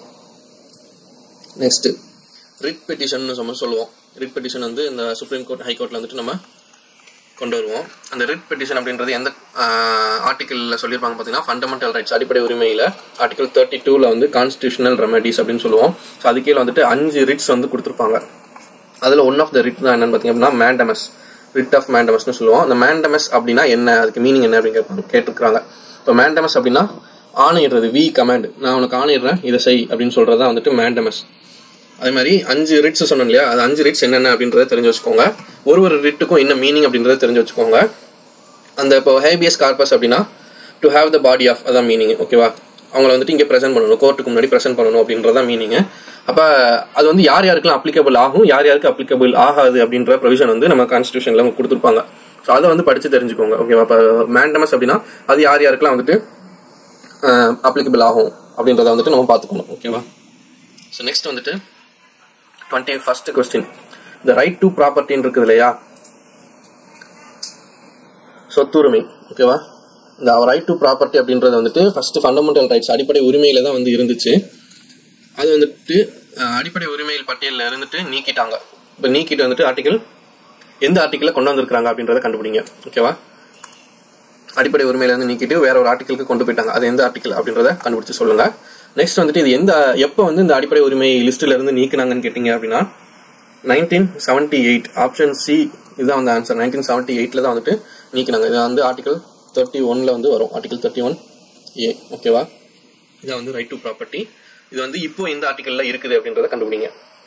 நெக்ஸ்ட் ரிட் பெட்டிஷன் நம்ம சொல்லுவோம் ரிட் பெட்டிஷன் வந்து இந்த சுப்ரீம் கோர்ட் ஹை கோர்ட்ல வந்துட்டு நம்ம கொண்டு வருவோம் அந்த ரிட் பெட்டிஷன் அப்படின்றது எந்த ஆர்டிக்கலில் சொல்லியிருப்பாங்க பார்த்தீங்கன்னா ஃபண்டமெண்டல் ரைட்ஸ் அடிப்படை உரிமையில் ஆர்டிகல் தேர்ட்டி டூவில் வந்து கான்ஸ்டியூஷனல் ரெமெடிஸ் அப்படின்னு சொல்லுவோம் ஸோ அது கீழே வந்துட்டு அஞ்சு ரிட்ஸ் வந்து கொடுத்துருப்பாங்க அதில் ஒன் ஆஃப் த ரிட் தான் என்னன்னு பார்த்தீங்க அப்படின்னா மேண்டமஸ் ரிட் ஆஃப் மேண்டமஸ்னு சொல்லுவோம் அந்த மேண்டமஸ் அப்படின்னா என்ன அதுக்கு மீனிங் என்ன அப்படின்னு கேட்பாங்க கேட்டிருக்காங்க இப்போ மேண்டமஸ் அப்படின்னா ஆணையிடுறது வி கமாண்ட் நான் உனக்கு ஆணையிடுறேன் இதை செய் அப்படின்னு சொல்றது தான் வந்துட்டு மேண்டமஸ் அதே மாதிரி அஞ்சு ரிட்ஸ் சொன்னோம் இல்லையா அது அஞ்சு ரிட்ஸ் என்னென்ன அப்படின்றத தெரிஞ்சு வச்சுக்கோங்க ஒரு ஒரு ரிட்டுக்கும் என்ன மீனிங் அப்படின்றத தெரிஞ்சு வச்சுக்கோங்க அந்த இப்போ ஹேபியஸ் கார்பஸ் அப்படின்னா to have the body of அதான் மீனிங் ஓகேவா அவங்கள வந்துட்டு இங்கே ப்ரெசென்ட் பண்ணணும் கோர்ட்டுக்கு முன்னாடி ப்ரெசென்ட் பண்ணணும் அப்படின்றதான் மீனிங் அப்போ அது வந்து யார் யாருக்கெல்லாம் அப்ளிகபிள் ஆகும் யார் யாருக்கு அப்ளிகபிள் ஆகாது அப்படின்ற ப்ரொவிஷன் வந்து நம்ம கான்ஸ்டியூஷனில் கொடுத்துருப்பாங்க ஸோ அதை வந்து படித்து தெரிஞ்சுக்கோங்க ஓகேவா இப்போ மேண்டமஸ் அப்படின்னா அது யார் யாருக்கெல்லாம் வந்துட்டு அப்ளிகபிள் ஆகும் அப்படின்றத வந்துட்டு நம்ம பார்த்துக்கணும் ஓகேவா ஸோ நெக்ஸ்ட் வந்துட்டு டுவெண்ட்டி ஃபர்ஸ்ட் கொஸ்டின் இந்த ரைட் டு ப்ராப்பர்ட்டின்னு இருக்குது இல்லையா சொத்துரிமை ஓகேவா இந்த ரைட் டு ப்ராப்பர்ட்டி அப்படின்றது வந்துட்டு ஃபர்ஸ்ட் ஃபண்டமெண்டல் ரைட்ஸ் அடிப்படை உரிமையில தான் வந்து இருந்துச்சு அது வந்துட்டு அடிப்படை உரிமையில் பட்டியலில் இருந்துட்டு நீக்கிட்டாங்க இப்போ நீக்கிட்டு வந்துட்டு ஆர்டிகல் எந்த ஆர்டிக்கலில் கொண்டு வந்திருக்காங்க அப்படின்றத கண்டுபிடிங்க ஓகேவா அடிப்படை உரிமையில இருந்து நீக்கிட்டு வேற ஒரு ஆர்டிக்கலுக்கு கொண்டு போயிட்டாங்க அது எந்த ஆர்டிக்கல் அப்படின்றத கண்டுபிடிச்சு சொல்லுங்க நெக்ஸ்ட் வந்துட்டு இது எந்த எப்போ வந்து இந்த அடிப்படை உரிமை லிஸ்ட்ல இருந்து நீக்கினாங்கன்னு கேட்டீங்க அப்படின்னா nineteen seventy eight option C இதுதான் வந்து ஆன்சர் நைன்டீன் செவன்டி எயிட்ல தான் வந்துட்டு நீக்கினாங்க இது வந்து ஆர்டிகல் தேர்ட்டி ஒன்ல வந்து வரும் ஆர்டிகல் தேர்ட்டி ஒன் ஏ ஓகேவா இதான் வந்து ரைட் டு ப்ராப்பர்ட்டி இது வந்து இப்போ எந்த ஆர்டிகல்ல இருக்குது அப்படின்றத கண்டுபிடிங்க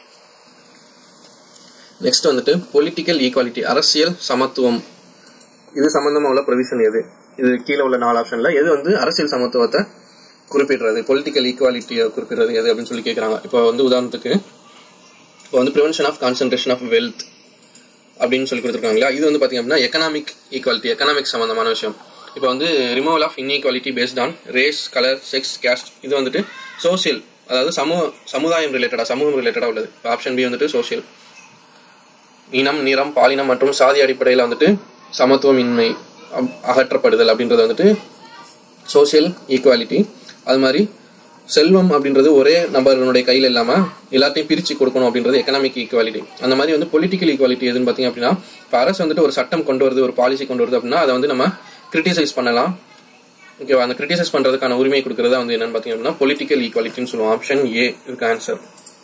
நெக்ஸ்ட் வந்துட்டு பொலிட்டிக்கல் ஈக்குவாலிட்டி அரசியல் சமத்துவம் இது சம்பந்தமா உள்ள ப்ரொவிஷன் எது இது கீழே உள்ள நாலு ஆப்ஷன்ல எது வந்து அரசியல் சமத்துவத்தை குறிப்பிடுறது பொலிட்டிக்கல் ஈக்குவாலிட்டியை குறிப்பிடுறது எது அப்படின்னு சொல்லி கேட்குறாங்க இப்போ வந்து உதாரணத்துக்கு இப்போ வந்து prevention of concentration of wealth அப்படின்னு சொல்லி கொடுத்துருக்காங்க இல்லையா இது வந்து பார்த்தீங்க அப்படின்னா எக்கனாமிக் ஈக்குவாலிட்டி எக்கனாமிக் சம்பந்தமான விஷயம் இப்போ வந்து removal of inequality based on race colour sex caste இது வந்துட்டு சோசியல் அதாவது சமூக சமுதாயம் ரிலேட்டடா சமூகம் ரிலேட்டடா உள்ளது ஆப்ஷன் பி வந்துட்டு சோசியல் இனம் நிறம் பாலினம் மற்றும் சாதி அடிப்படையில் வந்துட்டு சமத்துவமின்மை அப்- அகற்றப்படுதல் அப்படின்றது வந்துட்டு சோஷியல் ஈக்குவாலிட்டி அது மாதிரி செல்வம் அப்படின்றது ஒரே நபர்களுடைய கையில் இல்லாமல் எல்லாத்தையும் பிரித்து கொடுக்கணும் அப்படின்றது எக்கனாமிக் ஈக்குவாலிட்டி அந்த மாதிரி வந்து பொலிட்டிக்கல் ஈக்குவாலிட்டி எதுன்னு பார்த்தீங்க அப்படின்னா இப்போ அரசு வந்துட்டு ஒரு சட்டம் கொண்டு வருது ஒரு பாலிசி கொண்டு வருது அப்படின்னா அதை வந்து நம்ம கிரிட்டிசைஸ் பண்ணலாம் ஓகேவா அந்த கிரிட்டிசைஸ் பண்ணுறதுக்கான உரிமை கொடுக்கறதா வந்து என்னன்னு பார்த்தீங்க அப்படின்னா பொலிட்டிக்கல் ஈக்குவாலிட்டின்னு சொல்லுவோம் ஆப்ஷன் ஏ இதுக்கு ஆன்சர்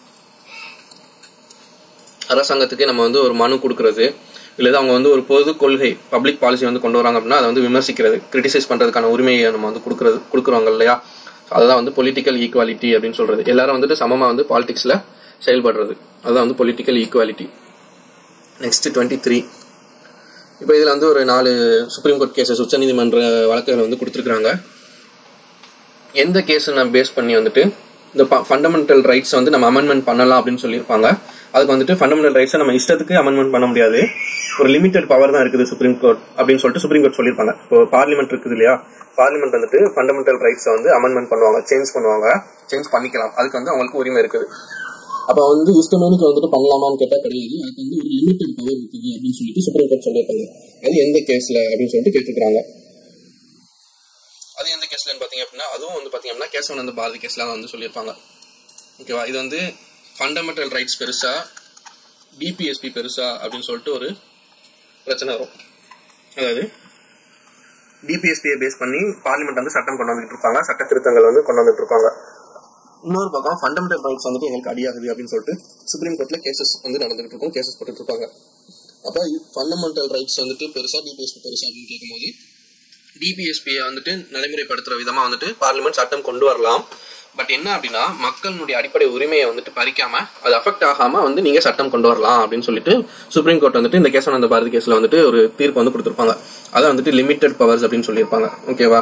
அரசாங்கத்துக்கு நம்ம வந்து ஒரு மனு கொடுக்கறது இல்லை அவங்க வந்து ஒரு பொது கொள்கை பப்ளிக் பாலிசி வந்து கொண்டு வராங்க அப்படின்னா அதை வந்து விமர்சிக்கிறது கிரிட்டிசைஸ் பண்றதுக்கான உரிமையை நம்ம வந்து கொடுக்கறது கொடுக்குறோங்க இல்லையா அதுதான் வந்து பொலிட்டிக்கல் ஈக்குவாலிட்டி அப்படின்னு சொல்றது எல்லாரும் வந்துட்டு சமமா வந்து பாலிடிக்ஸ்ல செயல்படுறது அதுதான் வந்து political equality next twenty three இப்போ இதில் வந்து ஒரு நாலு சுப்ரீம் கோர்ட் கேசஸ் உச்சநீதிமன்ற வழக்குகளை வந்து கொடுத்துருக்குறாங்க எந்த கேஸ் நான் பேஸ் பண்ணி வந்துட்டு இந்த ஃபண்டமெண்டல் ரைட்ஸ் வந்து நம்ம அமெண்ட்மெண்ட் பண்ணலாம் அப்படின்னு சொல்லியிருப்பாங்க அதுக்கு வந்துட்டு ஃபண்டமெண்டல் ரைட்ஸை நம்ம இஷ்டத்துக்கு அமெண்ட்மெண்ட் பண்ண முடியாது ஒரு லிமிடெட் பவர் தான் இருக்குது சுப்ரீம் கோர்ட் அப்படின்னு சொல்லிட்டு சுப்ரீம் கோர்ட் சொல்லியிருப்பாங்க இப்போ பார்லிமெண்ட் இருக்குது இல்லையா பார்லிமெண்ட் வந்துட்டு ஃபண்டமெண்டல் ரைட்ஸை வந்து அமெண்ட்மெண்ட் பண்ணுவாங்க சேஞ்ச் பண்ணுவாங்க சேஞ்ச் பண்ணிக்கலாம் அதுக்கு வந்து அவங்களுக்கு உரிமை இருக்குது அப்போ வந்து இஷ்டமேனுக்கு வந்துட்டு பண்ணலாமான்னு கேட்டால் கிடையாது அதுக்கு வந்து ஒரு லிமிடெட் பவர் இருக்குது அப்படின்னு சொல்லிட்டு சுப்ரீம் கோர்ட் சொல்லியிருக்காங்க அது எந்த கேஸ்ல அப்படின்னு சொல்லிட்டு கேட்டுக்கிறாங்க அது எந்த கேஸ்லன்னு பார்த்தீங்க அப்படின்னா அதுவும் வந்து பார்த்தீங்க அப்படின்னா கேசவனந்த பாரதி கேஸ்லாம் வந்து சொல்லியிருப்பாங்க ஓகேவா இது வந்து ஃபண்டமெண்டல் ரைட்ஸ் பெருசா டிபிஎஸ்பி பெருசா அப்படின்னு சொல்லிட்டு ஒரு பிரச்சனை வரும் அதாவது டிபிஎஸ்பியை பேஸ் பண்ணி பார்லிமெண்ட் வந்து சட்டம் கொண்டு வந்துட்டு இருப்பாங்க சட்ட திருத்தங்கள் வந்து கொண்டு வந்துட்டு இருப்பாங்க இன்னொரு பக்கம் ஃபண்டமெண்டல் ரைட்ஸ் வந்துட்டு எங்களுக்கு அடியாகுது அப்படின்னு சொல்லிட்டு சுப்ரீம் கோர்ட்ல கேசஸ் வந்து நடந்துகிட்டு இருக்கும் கேசஸ் போட்டுட்டு இருப்பாங்க அப்போ ஃபண்டமெண்டல் ரைட்ஸ் வந்துட்டு பெருசா டிபிஎஸ்பி பெருசா அப்படின்னு கேட்கும்போது டிபிஎஸ்பியை வந்துட்டு நடைமுறைப்படுத்துற விதமா வந்துட்டு பார்லிமெண்ட் சட்டம் கொண்டு வரலாம் பட் என்ன அப்படின்னா மக்களுடைய அடிப்படை உரிமையை வந்துட்டு பறிக்காம அது அஃபெக்ட் ஆகாம வந்து நீங்க சட்டம் கொண்டு வரலாம் அப்படின்னு சொல்லிட்டு சுப்ரீம் கோர்ட் வந்துட்டு இந்த கேசவானந்த பாரதி கேஸ்ல வந்துட்டு ஒரு தீர்ப்பு வந்து கொடுத்திருப்பாங்க அதை வந்துட்டு லிமிடெட் பவர்ஸ் அப்படின்னு சொல்லியிருப்பாங்க ஓகேவா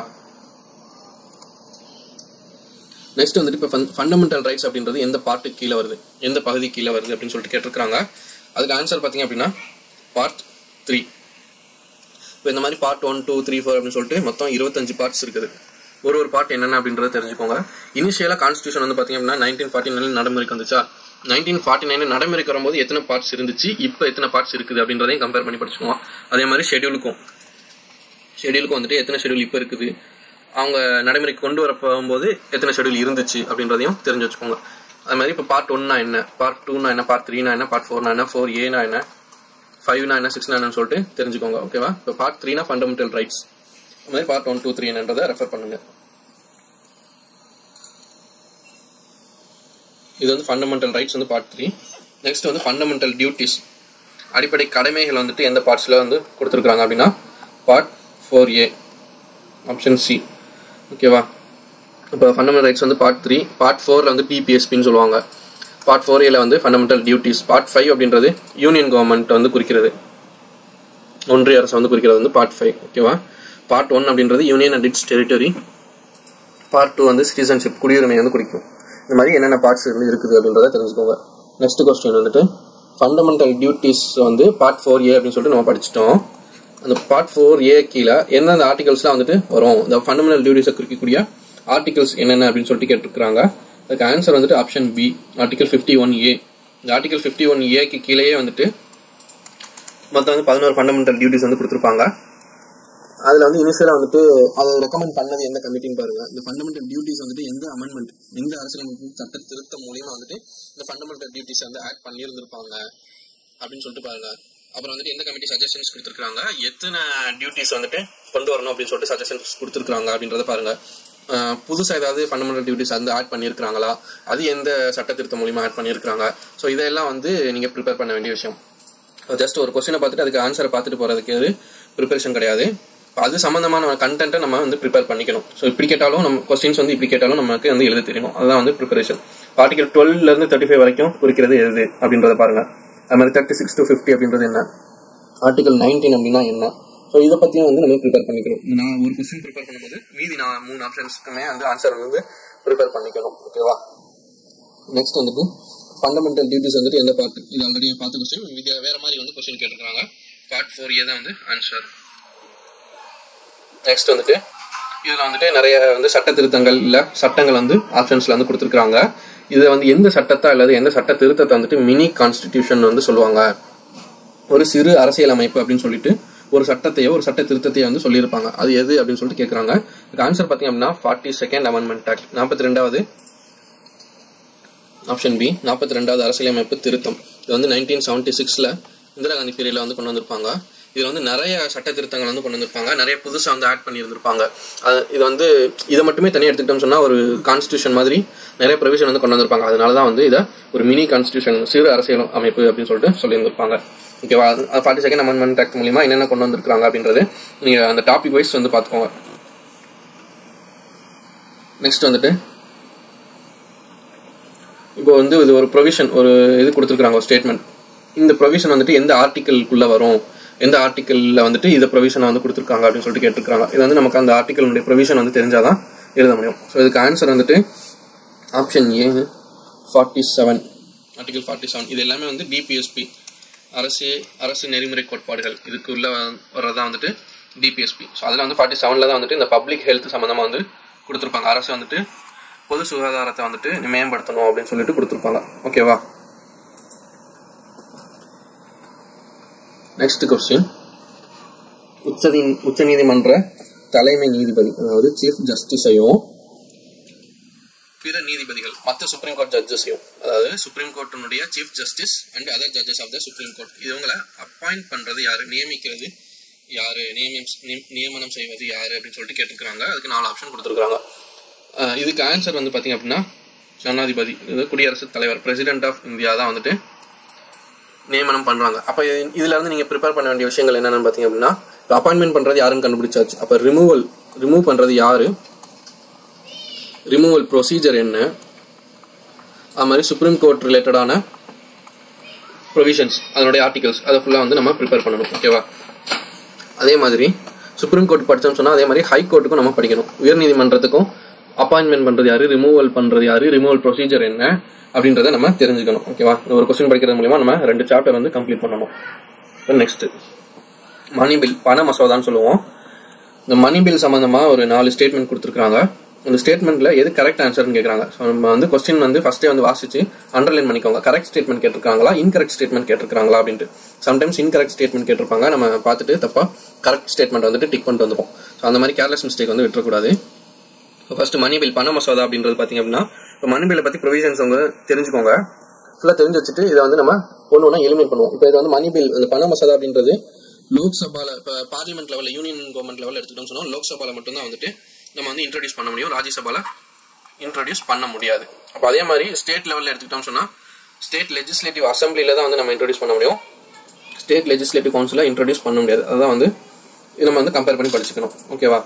நெக்ஸ்ட் வந்துட்டு இப்போ ஃபண்டமெண்டல் ரைட்ஸ் அப்படின்றது எந்த பார்ட்டு கீழே வருது எந்த பகுதி கீழே வருது அப்படின்னு சொல்லிட்டு கேட்டிருக்காங்க அதுக்கு ஆன்சர் பார்த்தீங்க அப்படின்னா பார்ட் த்ரீ இப்போ இந்த மாதிரி part one two three four அப்படின்னு சொல்லிட்டு மொத்தம் இருபத்தஞ்சு பார்ட்ஸ் இருக்குது ஒரு ஒரு பார்ட் என்னென்ன அப்படின்றத தெரிஞ்சுக்கோங்க இனிஷியலாக கான்ஸ்டியூஷன் வந்து பார்த்தீங்க அப்படின்னா நைன்டீன் ஃபார்ட்டி நைன் நடைமுறைக்கு வந்துச்சா நைன்டீன் ஃபார்ட்டி நைன் நடைமுறைக்கு வரும்போது எத்தனை பார்ட்ஸ் இருந்துச்சு இப்போ எத்தனை பார்ட்ஸ் இருக்குது அப்படின்றதையும் கம்பேர் பண்ணி படிச்சுக்குவோம் அதே மாதிரி ஷெடியூலுக்கும் ஷெடியூலுக்கும் வந்துட்டு எத்தனை ஷெடியூல் இப்போ இருக்குது அவங்க நடைமுறைக்கு கொண்டு வர போகும்போது எத்தனை ஷெடியூல் இருந்துச்சு அப்படின்றதையும் தெரிஞ்சு வச்சுக்கோங்க அது மாதிரி இப்போ பார்ட் ஒன்னா என்ன பார்ட் டூனா என்ன பார்ட் த்ரீனா என்ன பார்ட் ஃபோர்னா என்ன ஃபோர் ஏனா என்ன ஃபைவ்னா என்ன சிக்ஸ்னா என்னன்னு சொல்லிட்டு தெரிஞ்சுக்கோங்க ஓகேவா இப்போ பார்ட் த்ரீனா ஃபண்டமெண்டல் ரைட்ஸ் அது மாதிரி பார்ட் ஒன் டூ த்ரீ என்னன்றதை ரெஃபர் பண்ணுங்க இது வந்து ஃபண்டமெண்டல் ரைட்ஸ் வந்து பார்ட் த்ரீ நெக்ஸ்ட் வந்து ஃபண்டமெண்டல் டியூட்டிஸ் அடிப்படை கடமைகள் வந்துட்டு எந்த பார்ட்ஸில் வந்து கொடுத்துருக்காங்க அப்படின்னா part four A option C ஓகேவா இப்போ ஃபண்டமெண்டல் ரைட்ஸ் வந்து பார்ட் த்ரீ பார்ட் ஃபோரில் வந்து டிபிஎஸ்பின்னு சொல்லுவாங்க பார்ட் ஃபோர் ஏல வந்து ஃபண்டமெண்டல் டியூட்டிஸ் பார்ட் ஃபைவ் அப்படின்றது யூனியன் கவர்மெண்ட் வந்து குறிக்கிறது ஒன்றிய அரசு வந்து குறிக்கிறது வந்து பார்ட் ஃபைவ் ஓகேவா பார்ட் ஒன் அப்படின்றது union and its territory part two வந்து சிட்டிசன்ஷிப் குடியுரிமை வந்து குறிக்கும் இந்த மாதிரி என்னென்ன பார்ட்ஸ் இருக்குது அப்படின்றத தெரிஞ்சுக்கோங்க நெக்ஸ்ட் கொஸ்டின் வந்துட்டு ஃபண்டமெண்டல் டியூட்டிஸ் வந்து பார்ட் ஃபோர் ஏ அப்படின்னு சொல்லிட்டு நம்ம படிச்சிட்டோம் அந்த பார்ட் ஃபோர் ஏ கீழே எந்தெந்த ஆர்டிகல்ஸ்லாம் வந்துட்டு வரும் இந்த ஃபண்டமெண்டல் டியூட்டிஸை குறிக்கக்கூடிய ஆர்டிகல்ஸ் என்னென்ன அப்படின்னு சொல்லிட்டு கேட்டிருக்காங்க அதுக்கு ஆன்சர் வந்துட்டு option B article fifty one A இந்த ஆர்டிகல் ஃபிஃப்டி ஒன் ஏக்கு கீழேயே வந்துட்டு மொத்தம் வந்து பதினோரு ஃபண்டமெண்டல் டியூட்டிஸ் வந்து கொடுத்துருப்பாங்க அதில் வந்து இனிஷியலாக வந்துட்டு அதை ரெக்கமெண்ட் பண்ணது எந்த கமிட்டின்னு பாருங்க இந்த ஃபண்டமெண்டல் டியூட்டிஸ் வந்துட்டு எந்த அமெண்ட்மெண்ட் எந்த அரசியலமைப்பு சட்ட திருத்தம் மூலியமா வந்துட்டு இந்த ஃபண்டமெண்டல் டியூட்டிஸ் வந்து ஆட் பண்ணியிருந்திருப்பாங்க அப்படின்னு சொல்லிட்டு பாருங்க அப்புறம் வந்துட்டு எந்த கமிட்டி சஜஷன்ஸ் கொடுத்துருக்காங்க எத்தனை டியூட்டிஸ் வந்துட்டு கொண்டு வரணும் அப்படின்னு சொல்லிட்டு சஜஷன்ஸ் கொடுத்துருக்காங்க அப்படின்றத பாருங்க புதுசாக ஏதாவது ஃபண்டமெண்டல் டியூட்டிஸ் வந்து ஆட் பண்ணியிருக்காங்களா அது எந்த சட்ட திருத்தம் மூலியமா ஆட் பண்ணியிருக்காங்க ஸோ இதெல்லாம் வந்து நீங்கள் ப்ரிப்பேர் பண்ண வேண்டிய விஷயம் ஜஸ்ட் ஒரு கொஸ்டினை பார்த்துட்டு அதுக்கு ஆன்சரை பார்த்துட்டு போகிறதுக்கு எது ப்ரிப்பரேஷன் கிடையாது அது சம்மந்தமான கண்டென்ட்டை நம்ம வந்து ப்ரிப்பேர் பண்ணிக்கணும் ஸோ இப்படி கேட்டாலும் நம்ம கொஸ்டின்ஸ் வந்து இப்படி கேட்டாலும் நமக்கு வந்து எழுத தெரியணும் அதுதான் வந்து ப்ரிப்பரேஷன் ஆர்டிகல் டுவெல்லேருந்து தேர்ட்டி ஃபைவ் வரைக்கும் குறிக்கிறது எது அப்படின்றத பாருங்க அது மாதிரி தேர்ட்டி சிக்ஸ் டு ஃபிஃப்டி அப்படின்றது என்ன ஆர்டிகல் நைன்டீன் அப்படின்னா என்ன ஸோ இதை பற்றியும் வந்து நம்ம ப்ரிப்பேர் பண்ணிக்கணும் நான் ஒரு கொஸ்டின் ப்ரிப்பேர் பண்ணும்போது மீதி நான் மூணு ஆப்ஷன்ஸ்க்குமே வந்து ஆன்சர் வந்து ப்ரிப்பேர் பண்ணிக்கணும் ஓகேவா நெக்ஸ்ட் வந்துட்டு ஃபண்டமெண்டல் டியூட்டிஸ் வந்துட்டு எந்த பார்ட் இது ஆல்ரெடி பார்த்த கொஸ்டின் இது வேற மாதிரி வந்து கொஸ்டின் கேட்டிருக்காங்க பார்ட் ஃபோர் ஏ தான் வந்து ஆன்சர் நெக்ஸ்ட் வந்துட்டு இதில் வந்துட்டு நிறைய வந்து சட்ட திருத்தங்கள் இல்லை சட்டங்கள் வந்து ஆப்ஷன்ஸில் வந்து கொடுத்துருக்காங்க இதை வந்து எந்த சட்டத்தை அல்லது எந்த சட்ட திருத்தத்தை வந்துட்டு மினி கான்ஸ்டிடியூஷன் வந்து சொல்லுவாங்க ஒரு சிறு அரசியல் அமைப்பு அப்படின்னு சொல்லிட்டு ஒரு சட்டத்தையோ ஒரு சட்ட திருத்தத்தையோ வந்து சொல்லியிருப்பாங்க அது எது அப்படின்னு சொல்லிட்டு கேட்குறாங்க இதுக்கு ஆன்சர் பார்த்தீங்க அப்படின்னா ஃபார்ட்டி செகண்ட் அமெண்ட்மெண்ட் ஆக்ட் நாற்பத்தி ரெண்டாவது ஆப்ஷன் பி நாற்பத்தி ரெண்டாவது அரசியலமைப்பு திருத்தம் இது வந்து நைன்டீன் செவன்டி சிக்ஸில் இந்திரா காந்தி பீரியடில் வந்து கொண்டு வந்திருப்பாங்க இதில் வந்து நிறைய சட்ட திருத்தங்கள் வந்து கொண்டு வந்திருப்பாங்க நிறைய புதுசாக வந்து ஆட் பண்ணியிருந்திருப்பாங்க அது இது வந்து இதை மட்டுமே தனியாக எடுத்துக்கிட்டோம்னு சொன்னால் ஒரு கான்ஸ்டியூஷன் மாதிரி நிறைய ப்ரொவிஷன் வந்து கொண்டு வந்திருப்பாங்க அதனால தான் வந்து இதை ஒரு மினி கான்ஸ்டியூஷன் சிறு அரசியல் அமைப்பு அப்படின்னு சொல்லிட்டு சொல்லியிருந்திருப்பாங்க ஓகேவா ஃபார்ட்டி செகண்ட் அமெண்ட்மெண்ட் ஆக்ட் மூலியமா என்னென்ன கொண்டு வந்திருக்காங்க அப்படின்றது நீங்கள் அந்த டாபிக் வைஸ் வந்து பார்த்துக்கோங்க நெக்ஸ்ட் வந்துட்டு இப்போ வந்து இது ஒரு ப்ரொவிஷன் ஒரு இது கொடுத்துருக்காங்க ஒரு ஸ்டேட்மெண்ட் இந்த ப்ரொவிஷன் வந்துட்டு எந்த ஆர்டிக்கலுக்குள்ள வரும் எந்த ஆர்டிக்கல்ல வந்துட்டு இந்த ப்ரொவிஷனை வந்து கொடுத்துருக்காங்க அப்படின்னு சொல்லிட்டு கேட்டிருக்காங்க இது வந்து நமக்கு அந்த ஆர்டிக்கலுடைய ப்ரொவிஷன் வந்து தெரிஞ்சாதான் எழுத முடியும் ஸோ இதுக்கு ஆன்சர் வந்துட்டு option A forty seven article forty seven இது எல்லாமே வந்து டிபிஎஸ்பி அரசு அரசு நெறிமுறை கோட்பாடுகள் இதுக்குள்ள வர்றதா வந்துட்டு டிபிஎஸ்பி ஸோ அதில் வந்து ஃபார்ட்டி செவனில் தான் வந்துட்டு இந்த பப்ளிக் ஹெல்த் சம்மந்தமாக வந்து கொடுத்துருப்பாங்க அரசு வந்துட்டு பொது சுகாதாரத்தை வந்துட்டு மேம்படுத்தணும் அப்படின்னு சொல்லிட்டு கொடுத்துருப்பாங்க ஓகேவா நெக்ஸ்ட் கொஸ்டின் உச்ச உச்சநீதிமன்ற தலைமை நீதிபதி அதாவது சீஃப் ஜஸ்டிஸையும் பிற நீதிபதிகள் மற்ற சுப்ரீம் கோர்ட் ஜட்ஜஸையும் அதாவது சுப்ரீம் கோர்ட்டினுடைய chief justice and other judges of the supreme court இவங்களை அப்பாயிண்ட் பண்றது யாரு நியமிக்கிறது யாரு நியமனம் நிய- நியமனம் செய்வது யாரு அப்படின்னு சொல்லிட்டு கேட்டிருக்காங்க அதுக்கு நாலு ஆப்ஷன் கொடுத்துருக்காங்க அஹ் இதுக்கு ஆன்சர் வந்து பாத்தீங்க அப்படின்னா ஜனாதிபதி இது குடியரசுத் தலைவர் பிரசிடென்ட் ஆஃப் இந்தியா தான் வந்துட்டு நியமனம் பண்றாங்க அப்ப இது- இதுல இருந்து நீங்க ப்ரிப்பேர் பண்ண வேண்டிய விஷயங்கள் என்னென்னு பாத்தீங்க அப்படின்னா அப்பாயின்மெண்ட் பண்றது யாருன்னு கண்டுபிடிச்சாச்சு அப்ப ரிமூவல் ரிமூவ் பண்றது யாரு ரிமூவல் ப்ரொசீஜர் என்ன அது மாதிரி சுப்ரீம் கோர்ட் ரிலேட்டடான ப்ரொவிஷன்ஸ் அதனுடைய ஆர்டிகல்ஸ் அதை ஃபுல்லாக வந்து நம்ம ப்ரிப்பேர் பண்ணணும் ஓகேவா அதே மாதிரி சுப்ரீம் கோர்ட் படிச்சோம்னு சொன்னால் அதே மாதிரி ஹை கோர்ட்டுக்கும் நம்ம படிக்கணும் உயர்நீதிமன்றத்துக்கும் அப்பாயின்மெண்ட் பண்ணுறது யாரு ரிமூவல் பண்ணுறது யாரு ரிமூவல் ப்ரொசீஜர் என்ன அப்படின்றத நம்ம தெரிஞ்சுக்கணும் ஓகேவா இந்த ஒரு கொஸ்டின் படிக்கிறது மூலியமா நம்ம ரெண்டு சாப்டர் வந்து கம்ப்ளீட் பண்ணணும் நெக்ஸ்ட் மணி பில் பண மசோதான்னு சொல்லுவோம் இந்த மணி பில் சம்பந்தமா ஒரு நாலு ஸ்டேட்மெண்ட் கொடுத்துருக்காங்க அந்த ஸ்டேட்மெண்ட்ல எது கரெக்ட் ஆன்சர்னு கேட்குறாங்க ஸோ நம்ம வந்து கொஸ்டின் வந்து ஃபர்ஸ்டே வந்து வாசிச்சு அண்டர்லைன் பண்ணிக்கோங்க கரெக்ட் ஸ்டேட்மெண்ட் கேட்டிருக்காங்களா இன்கரெக்ட் ஸ்டேட்மெண்ட் கேட்டிருக்காங்களா அப்படின்ட்டு சம்டைம்ஸ் இன்கரெக்ட் ஸ்டேட்மெண்ட் கேட்டிருப்பாங்க நம்ம பார்த்துட்டு தப்பா கரெக்ட் ஸ்டேட்மெண்ட் வந்துட்டு டிக் பண்ணிட்டு வந்துருவோம் ஸோ அந்த மாதிரி கேர்லெஸ் மிஸ்டேக் வந்து விட்டுறக்கூடாது ஃபர்ஸ்ட் மணி பில் பண மசோதா அப்படின்றது பாத்தீங்க அப்படின்னா இப்போ மணி பில்லை பத்தி ப்ரொவிஷன்ஸ் அவங்க தெரிஞ்சுக்கோங்க ஃபுல்லாக தெரிஞ்சு வச்சுட்டு இதை வந்து நம்ம ஒன்று ஒன்றா எலிமினேட் பண்ணுவோம் இப்போ இது வந்து மணி பில் இந்த பண மசோதா அப்படின்றது லோக்சபால இப்போ பார்லிமெண்ட் லெவலில் யூனியன் கவர்மெண்ட் லெவலில் எடுத்துக்கிட்டோம்னு சொன்னா லோக்சபால மட்டும்தான் வந்துட்டு நம்ம வந்து இன்ட்ரடியூஸ் பண்ண முடியும் ராஜ்யசபால இன்ட்ரடியூஸ் பண்ண முடியாது அப்போ அதே மாதிரி ஸ்டேட் லெவலில் எடுத்துக்கிட்டோம்னு சொன்னா ஸ்டேட் லெஜிஸ்லேட்டிவ் அசம்பிளில தான் வந்து நம்ம இன்ட்ரடியூஸ் பண்ண முடியும் ஸ்டேட் லெஜிஸ்லேட்டிவ் கவுன்சிலில் இன்ட்ரடியூஸ் பண்ண முடியாது அதான் வந்து இது நம்ம வந்து கம்பேர் பண்ணி படிச்சுக்கணும் ஓகேவா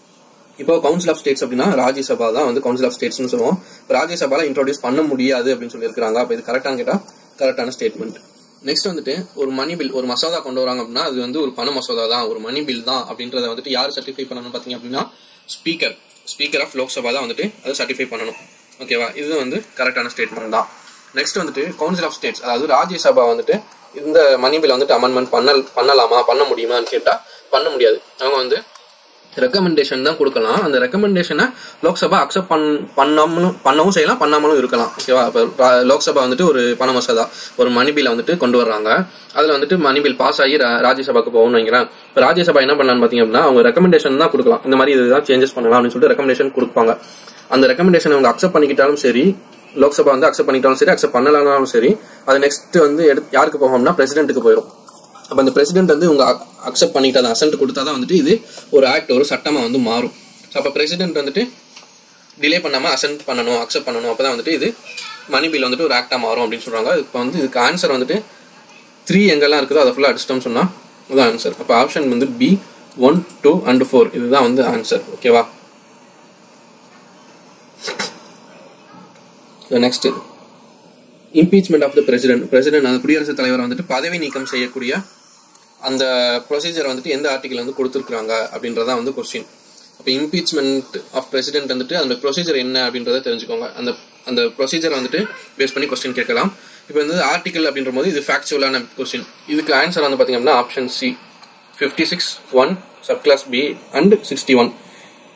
இப்போ கவுன்சில் ஆஃப் ஸ்டேட்ஸ் அப்படின்னா ராஜ்யசபா தான் வந்து கவுன்சில் ஆஃப் ஸ்டேட்ஸ்னு சொல்லுவோம் இப்போ ராஜ்யசபால இன்ட்ரோடியூஸ் பண்ண முடியாது அப்படின்னு சொல்லியிருக்காங்க அப்போ இது கரெக்டானு கேட்டா கரெக்டான ஸ்டேட்மெண்ட் நெக்ஸ்ட் வந்துட்டு ஒரு மணி பில் ஒரு மசோதா கொண்டு வராங்க அப்படின்னா அது வந்து ஒரு பண மசோதா தான் ஒரு மணி பில் தான் அப்படின்றத வந்துட்டு யார் சர்டிஃபை பண்ணணும் பார்த்தீங்க அப்படின்னா ஸ்பீக்கர் ஸ்பீக்கர் ஆஃப் லோக்சபா தான் வந்துட்டு அதை சர்டிஃபை பண்ணணும் ஓகேவா இது வந்து கரெக்டான ஸ்டேட்மெண்ட் தான் நெக்ஸ்ட் வந்துட்டு கவுன்சில் ஆஃப் ஸ்டேட்ஸ் அதாவது ராஜ்யசபா வந்துட்டு இந்த மணி பில் வந்துட்டு அமெண்ட்மெண்ட் பண்ணல் பண்ணலாமா பண்ண முடியுமான்னு கேட்டா பண்ண முடியாது அவங்க வந்து ரெக்கமெண்டேஷன் தான் கொடுக்கலாம் அந்த ரெக்கமெண்டேஷனை லோக்சபா அக்செப்ட் பண் பண்ணாமலும் பண்ணவும் செய்யலாம் பண்ணாமலும் இருக்கலாம் ஓகேவா இப்போ ரா- லோக்சபா வந்துட்டு ஒரு பண மசோதா ஒரு மணி பில் வந்துட்டு கொண்டு வர்றாங்க அதில் வந்துட்டு மணி பில் பாஸ் ஆகி ரா- ராஜ்யசபாக்கு போகணும்னு வைக்கிறேன் இப்போ ராஜ்யசபா என்ன பண்ணலாம்னு பார்த்தீங்க அப்படின்னா அவங்க ரெக்கமெண்டேஷன் தான் கொடுக்கலாம் இந்த மாதிரி இதுதான் சேஞ்சஸ் பண்ணலாம் அப்படின்னு சொல்லிட்டு ரெக்கமெண்டேஷன் கொடுப்பாங்க அந்த ரெக்கமெண்டேஷன் அவங்க அக்செப்ட் பண்ணிக்கிட்டாலும் சரி லோக்சபா வந்து அக்செப்ட் பண்ணிக்கிட்டாலும் சரி அக்செப்ட் பண்ணலாம்னாலும் சரி அது நெக்ஸ்ட் வந்து எடுத்து யாருக்கு போகும்னா பிரசிடென்ட்டுக்கு போயிடும் அப்போ அந்த பிரசிடென்ட் வந்து உங்க அக்செப்ட் பண்ணிட்டு அதை அசன்ட் கொடுத்தா தான் வந்துட்டு இது ஒரு ஆக்ட் ஒரு சட்டமா வந்து மாறும் ஸோ அப்போ பிரசிடென்ட் வந்துட்டு டிலே பண்ணாம அசன்ட் பண்ணணும் அக்செப்ட் பண்ணணும் அப்பதான் வந்துட்டு இது மணி பில் வந்துட்டு ஒரு ஆக்டா மாறும் அப்படின்னு சொல்றாங்க இப்போ வந்து இதுக்கு ஆன்சர் வந்துட்டு த்ரீ எங்கெல்லாம் இருக்குதோ அதை ஃபுல்லாக அடிச்சிட்டோம்னு சொன்னா அதுதான் ஆன்சர் அப்போ ஆப்ஷன் வந்து B one two and four இதுதான் வந்து ஆன்சர் ஓகேவா next impeachment of the president president அந்த குடியரசுத் தலைவர் வந்துட்டு பதவி நீக்கம் செய்யக்கூடிய அந்த ப்ரொசீஜர் வந்துட்டு எந்த ஆர்டிகல் வந்து கொடுத்துருக்காங்க அப்படின்றதான் வந்து கொஸ்டின் அப்போ இம்பீச்மெண்ட் ஆஃப் பிரசிடென்ட் வந்துட்டு அந்த ப்ரொசீஜர் என்ன அப்படின்றத தெரிஞ்சுக்கோங்க அந்த அந்த ப்ரொசீஜர் வந்துட்டு பேஸ் பண்ணி கொஸ்டின் கேட்கலாம் இப்போ வந்து ஆர்டிகல் அப்படின்ற போது இது ஃபேக்சுவலான கொஸ்டின் இதுக்கு ஆன்சர் வந்து பார்த்தீங்கன்னா option C fifty six one sub clause B and sixty one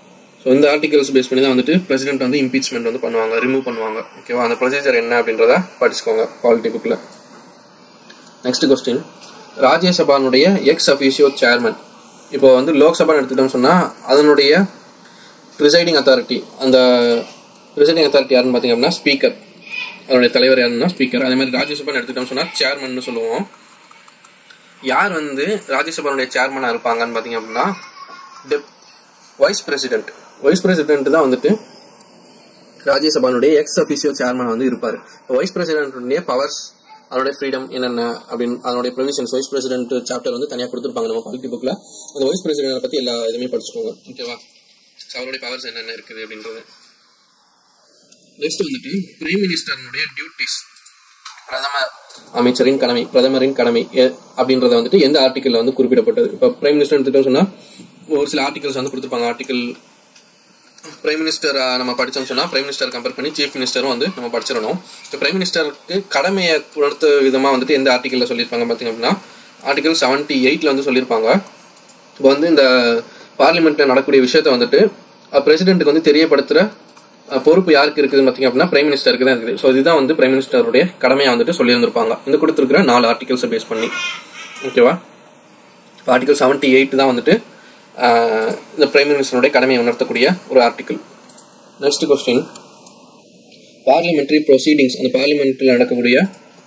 so இந்த ஆர்டிகல்ஸ் பேஸ் பண்ணி தான் வந்துட்டு பிரசிடென்ட் வந்து இம்பீச்மெண்ட் வந்து பண்ணுவாங்க ரிமூவ் பண்ணுவாங்க ஓகேவா அந்த ப்ரொசீஜர் என்ன அப்படின்றத படிச்சுக்கோங்க பாலிட்டி புக்கில் நெக்ஸ்ட் கொஸ்டின் ராஜ்யசபானுடைய எக்ஸ் அஃபீஷியோ சேர்மன் இப்போ வந்து லோக்சபான்னு எடுத்துக்கிட்டோம்னு சொன்னால் அதனுடைய ப்ரிசைடிங் அத்தாரிட்டி அந்த ப்ரிசைடிங் அத்தாரிட்டி யாருன்னு பார்த்தீங்க அப்படின்னா ஸ்பீக்கர் அதனுடைய தலைவர் யாருன்னா ஸ்பீக்கர் அதே மாதிரி ராஜ்யசபான்னு எடுத்துக்கிட்டோம்னு சொன்னால் சேர்மன் சொல்லுவோம் யார் வந்து ராஜ்யசபானுடைய சேர்மனாக இருப்பாங்கன்னு பார்த்தீங்க அப்படின்னா வைஸ் பிரசிடென்ட் வைஸ் பிரசிடென்ட் தான் வந்துட்டு ராஜ்யசபானுடைய எக்ஸ் அஃபிஷியோ சேர்மன் வந்து இருப்பார் வைஸ் பிரசிடென்ட்டுடைய பவர்ஸ் அதனுடைய ஃப்ரீடம் என்னென்ன அப்படின்னு அதனுடைய ப்ரொவிஷன்ஸ் வைஸ் பிரசிடென்ட் சாப்டர் வந்து தனியாக கொடுத்துருப்பாங்க நம்ம பாலிட்டி புக்கில் அந்த வைஸ் பிரசிடென்ட் பற்றி எல்லா இதுவுமே படிச்சுக்கோங்க ஓகேவா அவருடைய பவர்ஸ் என்னென்ன இருக்குது அப்படின்றது நெக்ஸ்ட் வந்துட்டு பிரைம் மினிஸ்டர்னுடைய டியூட்டிஸ் பிரதம அமைச்சரின் கடமை பிரதமரின் கடமை அப்படின்றத வந்துட்டு எந்த ஆர்டிக்கல்ல வந்து குறிப்பிடப்பட்டது இப்போ பிரைம் மினிஸ்டர் எடுத்துட்டோம் சொன்னா ஒரு சில ஆர்டிகல்ஸ் வந்து கொடுத்துருப்பாங்க ஆர்டிகல் பிரைம் மினிஸ்டர் நம்ம படிச்சோம்னு சொன்னா பிரைம் மினிஸ்டர் கம்பேர் பண்ணி சீஃப் மினிஸ்டரும் வந்து நம்ம படிச்சிடணும் இப்போ பிரைம் மினிஸ்டருக்கு கடமையை உணர்த்த விதமா வந்துட்டு எந்த ஆர்டிக்கல்ல சொல்லியிருப்பாங்க பார்த்தீங்க அப்படின்னா ஆர்டிகல் செவன்டி எயிட்ல வந்து சொல்லியிருப்பாங்க இப்போ வந்து இந்த பார்லிமெண்ட்ல நடக்கக்கூடிய விஷயத்த வந்துட்டு பிரசிடென்ட்டுக்கு வந்து தெரியப்படுத்துற பொறுப்பு யாருக்கு இருக்குதுன்னு பார்த்தீங்க அப்படின்னா பிரைம் மினிஸ்டருக்கு தான் இருக்குது ஸோ இதுதான் வந்து பிரைம் மினிஸ்டருடைய கடமையை வந்துட்டு சொல்லியிருந்திருப்பாங்க இந்த கொடுத்துருக்கிற நாலு ஆர்டிகல்ஸை பேஸ் பண்ணி ஓகேவா ஆர்டிகல் செவன்டி எயிட் தான் வந்துட்டு இந்த பிரைம் மினிஸ்டருடைய கடமையை உணர்த்தக்கூடிய ஒரு article next question parliamentary proceedings அந்த பார்லிமெண்ட்டில் நடக்கக்கூடிய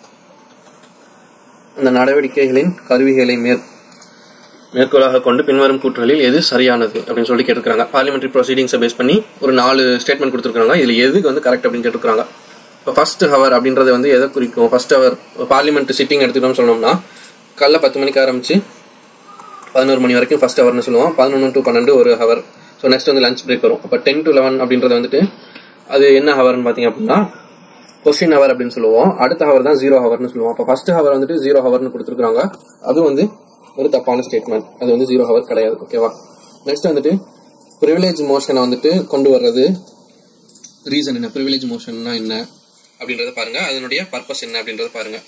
அந்த நடவடிக்கைகளின் கருவிகளை மேற் மேற்கோளாக கொண்டு பின்வரும் கூற்றுகளில் எது சரியானது அப்படின்னு சொல்லி கேட்டுருக்காங்க பார்லிமெண்ட்ரி ப்ரொசீடிங்ஸை பேஸ் பண்ணி ஒரு நாலு ஸ்டேட்மெண்ட் கொடுத்துருக்காங்க இதில் எதுக்கு வந்து கரெக்ட் அப்படின்னு கேட்டுருக்காங்க இப்போ ஃபர்ஸ்ட் ஹவர் அப்படின்றத வந்து எதை குறிக்கும் ஃபர்ஸ்ட் ஹவர் பார்லிமெண்ட் சிட்டிங் எடுத்துக்கிட்டோம்னு சொன்னோம்னா காலைல பத்து மணிக்கு ஆரம்பிச்சு பதினோரு மணி வரைக்கும் ஃபர்ஸ்ட் ஹவர்னு சொல்லுவோம் பதினொன்று டு பன்னெண்டு ஒரு ஹவர் ஸோ நெக்ஸ்ட் வந்து லஞ்ச் பிரேக் வரும் அப்போ டென் டு லெவன் அப்படின்றது வந்துட்டு அது என்ன ஹவர்னு பார்த்தீங்க அப்படின்னா கொஸ்டின் ஹவர் அப்படின்னு சொல்லுவோம் அடுத்த ஹவர் தான் ஜீரோ ஹவர்னு சொல்லுவோம் அப்போ ஃபர்ஸ்ட் ஹவர் வந்துட்டு ஜீரோ ஹவர்னு கொடுத்துருக்காங்க அது வந்து ஒரு தப்பான ஸ்டேட்மெண்ட் அது வந்து ஜீரோ ஹவர் கிடையாது ஓகேவா நெக்ஸ்ட் வந்துட்டு ப்ரிவிலேஜ் மோஷனை வந்துட்டு கொண்டு வர்றது ரீசன் என்ன ப்ரிவிலேஜ் மோஷன்னா என்ன அப்படின்றத பாருங்க அதனுடைய பர்பஸ் என்ன அப்படின்றத பாருங்க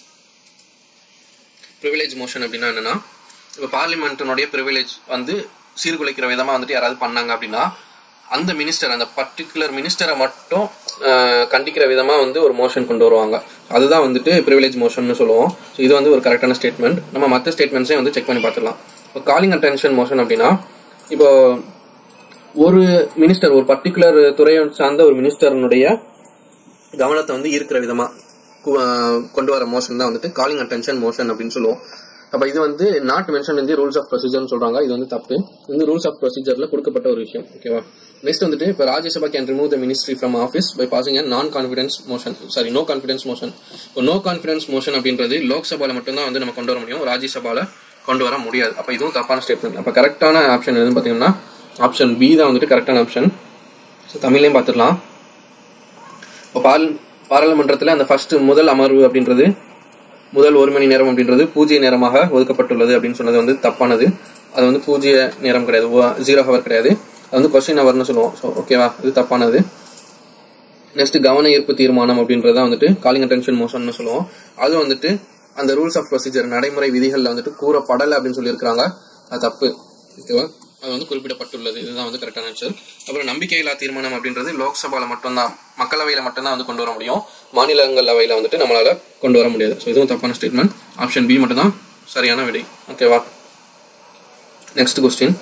ப்ரிவிலேஜ் மோஷன் அப்படின்னா என்னன்னா இப்போ பார்லிமெண்ட்டினுடைய ப்ரிவிலேஜ் வந்து சீர்குலைக்கிற விதமாக வந்துட்டு யாராவது பண்ணாங்க அப்படின்னா அந்த மினிஸ்டர் அந்த பர்டிகுலர் மினிஸ்டரை மட்டும் கண்டிக்கிற விதமாக வந்து ஒரு மோஷன் கொண்டு வருவாங்க அதுதான் வந்துட்டு ப்ரிவிலேஜ் மோஷன் சொல்லுவோம் ஸோ இது வந்து ஒரு கரெக்டான ஸ்டேட்மெண்ட் நம்ம மற்ற ஸ்டேட்மெண்ட்ஸையும் வந்து செக் பண்ணி பார்த்துக்கலாம் இப்போ காலிங் அட்டென்ஷன் மோஷன் அப்படின்னா இப்போ ஒரு மினிஸ்டர் ஒரு பர்டிகுலர் துறையை சார்ந்த ஒரு மினிஸ்டர்னுடைய கவனத்தை வந்து ஈர்க்கிற விதமா கொண்டு வர மோஷன் தான் வந்துட்டு காலிங் அட்டென்ஷன் மோஷன் அப்படின்னு சொல்லுவோம் அப்ப இது வந்து நாட் மென்ஷன் இந்த ரூல்ஸ் ஆஃப் ப்ரொசீஜர்னு சொல்றாங்க இது வந்து தப்பு இந்த ரூல்ஸ் ஆஃப் ப்ரொசீஜர்ல கொடுக்கப்பட்ட ஒரு விஷயம் ஓகேவா நெக்ஸ்ட் வந்துட்டு இப்போ Rajya Sabha can remove the ministry from office by passing a non confidence motion sorry no confidence motion இப்போ நோ கான்ஃபிடன்ஸ் மோஷன் அப்படின்றது லோக்சபால மட்டும்தான் வந்து நம்ம கொண்டு வர முடியும் ராஜ்யசபால கொண்டு வர முடியாது அப்போ இதுவும் தப்பான ஸ்டேட்மெண்ட் அப்போ கரெக்டான ஆப்ஷன் எதுன்னு பார்த்தீங்கன்னா ஆப்ஷன் பி தான் வந்துட்டு கரெக்டான ஆப்ஷன் ஸோ தமிழ்லையும் பார்த்துடலாம் இப்போ பால் பாராளுமன்றத்தில் அந்த ஃபர்ஸ்ட் முதல் அமர்வு அப்படின்றது முதல் ஒரு மணி நேரம் அப்படின்றது பூஜ்ய நேரமாக ஒதுக்கப்பட்டுள்ளது அப்படின்னு சொன்னது வந்து தப்பானது அது வந்து பூஜ்ய நேரம் கிடையாது ஜீரோ ஹவர் கிடையாது அது வந்து கொஸ்டின் ஹவர்னு சொல்லுவோம் ஸோ ஓகேவா இது தப்பானது நெக்ஸ்ட் கவன ஈர்ப்பு தீர்மானம் அப்படின்றத வந்துட்டு காலிங் அட்டென்ஷன் மோஷன் சொல்லுவோம் அது வந்துட்டு அந்த ரூல்ஸ் ஆஃப் ப்ரொசீஜர் நடைமுறை விதிகளில் வந்துட்டு கூறப்படலை அப்படின்னு சொல்லியிருக்கிறாங்க அது தப்பு ஓகேவா அது வந்து குறிப்பிடப்பட்டுள்ளது இதுதான் வந்து கரெக்டான ஆன்சர் அப்புறம் நம்பிக்கையில்லா தீர்மானம் அப்படின்றது லோக்சபால மட்டும்தான் மக்களவையில மட்டும்தான் வந்து கொண்டு வர முடியும் மாநிலங்களவையில வந்துட்டு நம்மளால கொண்டு வர முடியாது ஸோ இதுவும் தப்பான ஸ்டேட்மெண்ட் ஆப்ஷன் பி மட்டும் தான் சரியான விடை ஓகேவா next question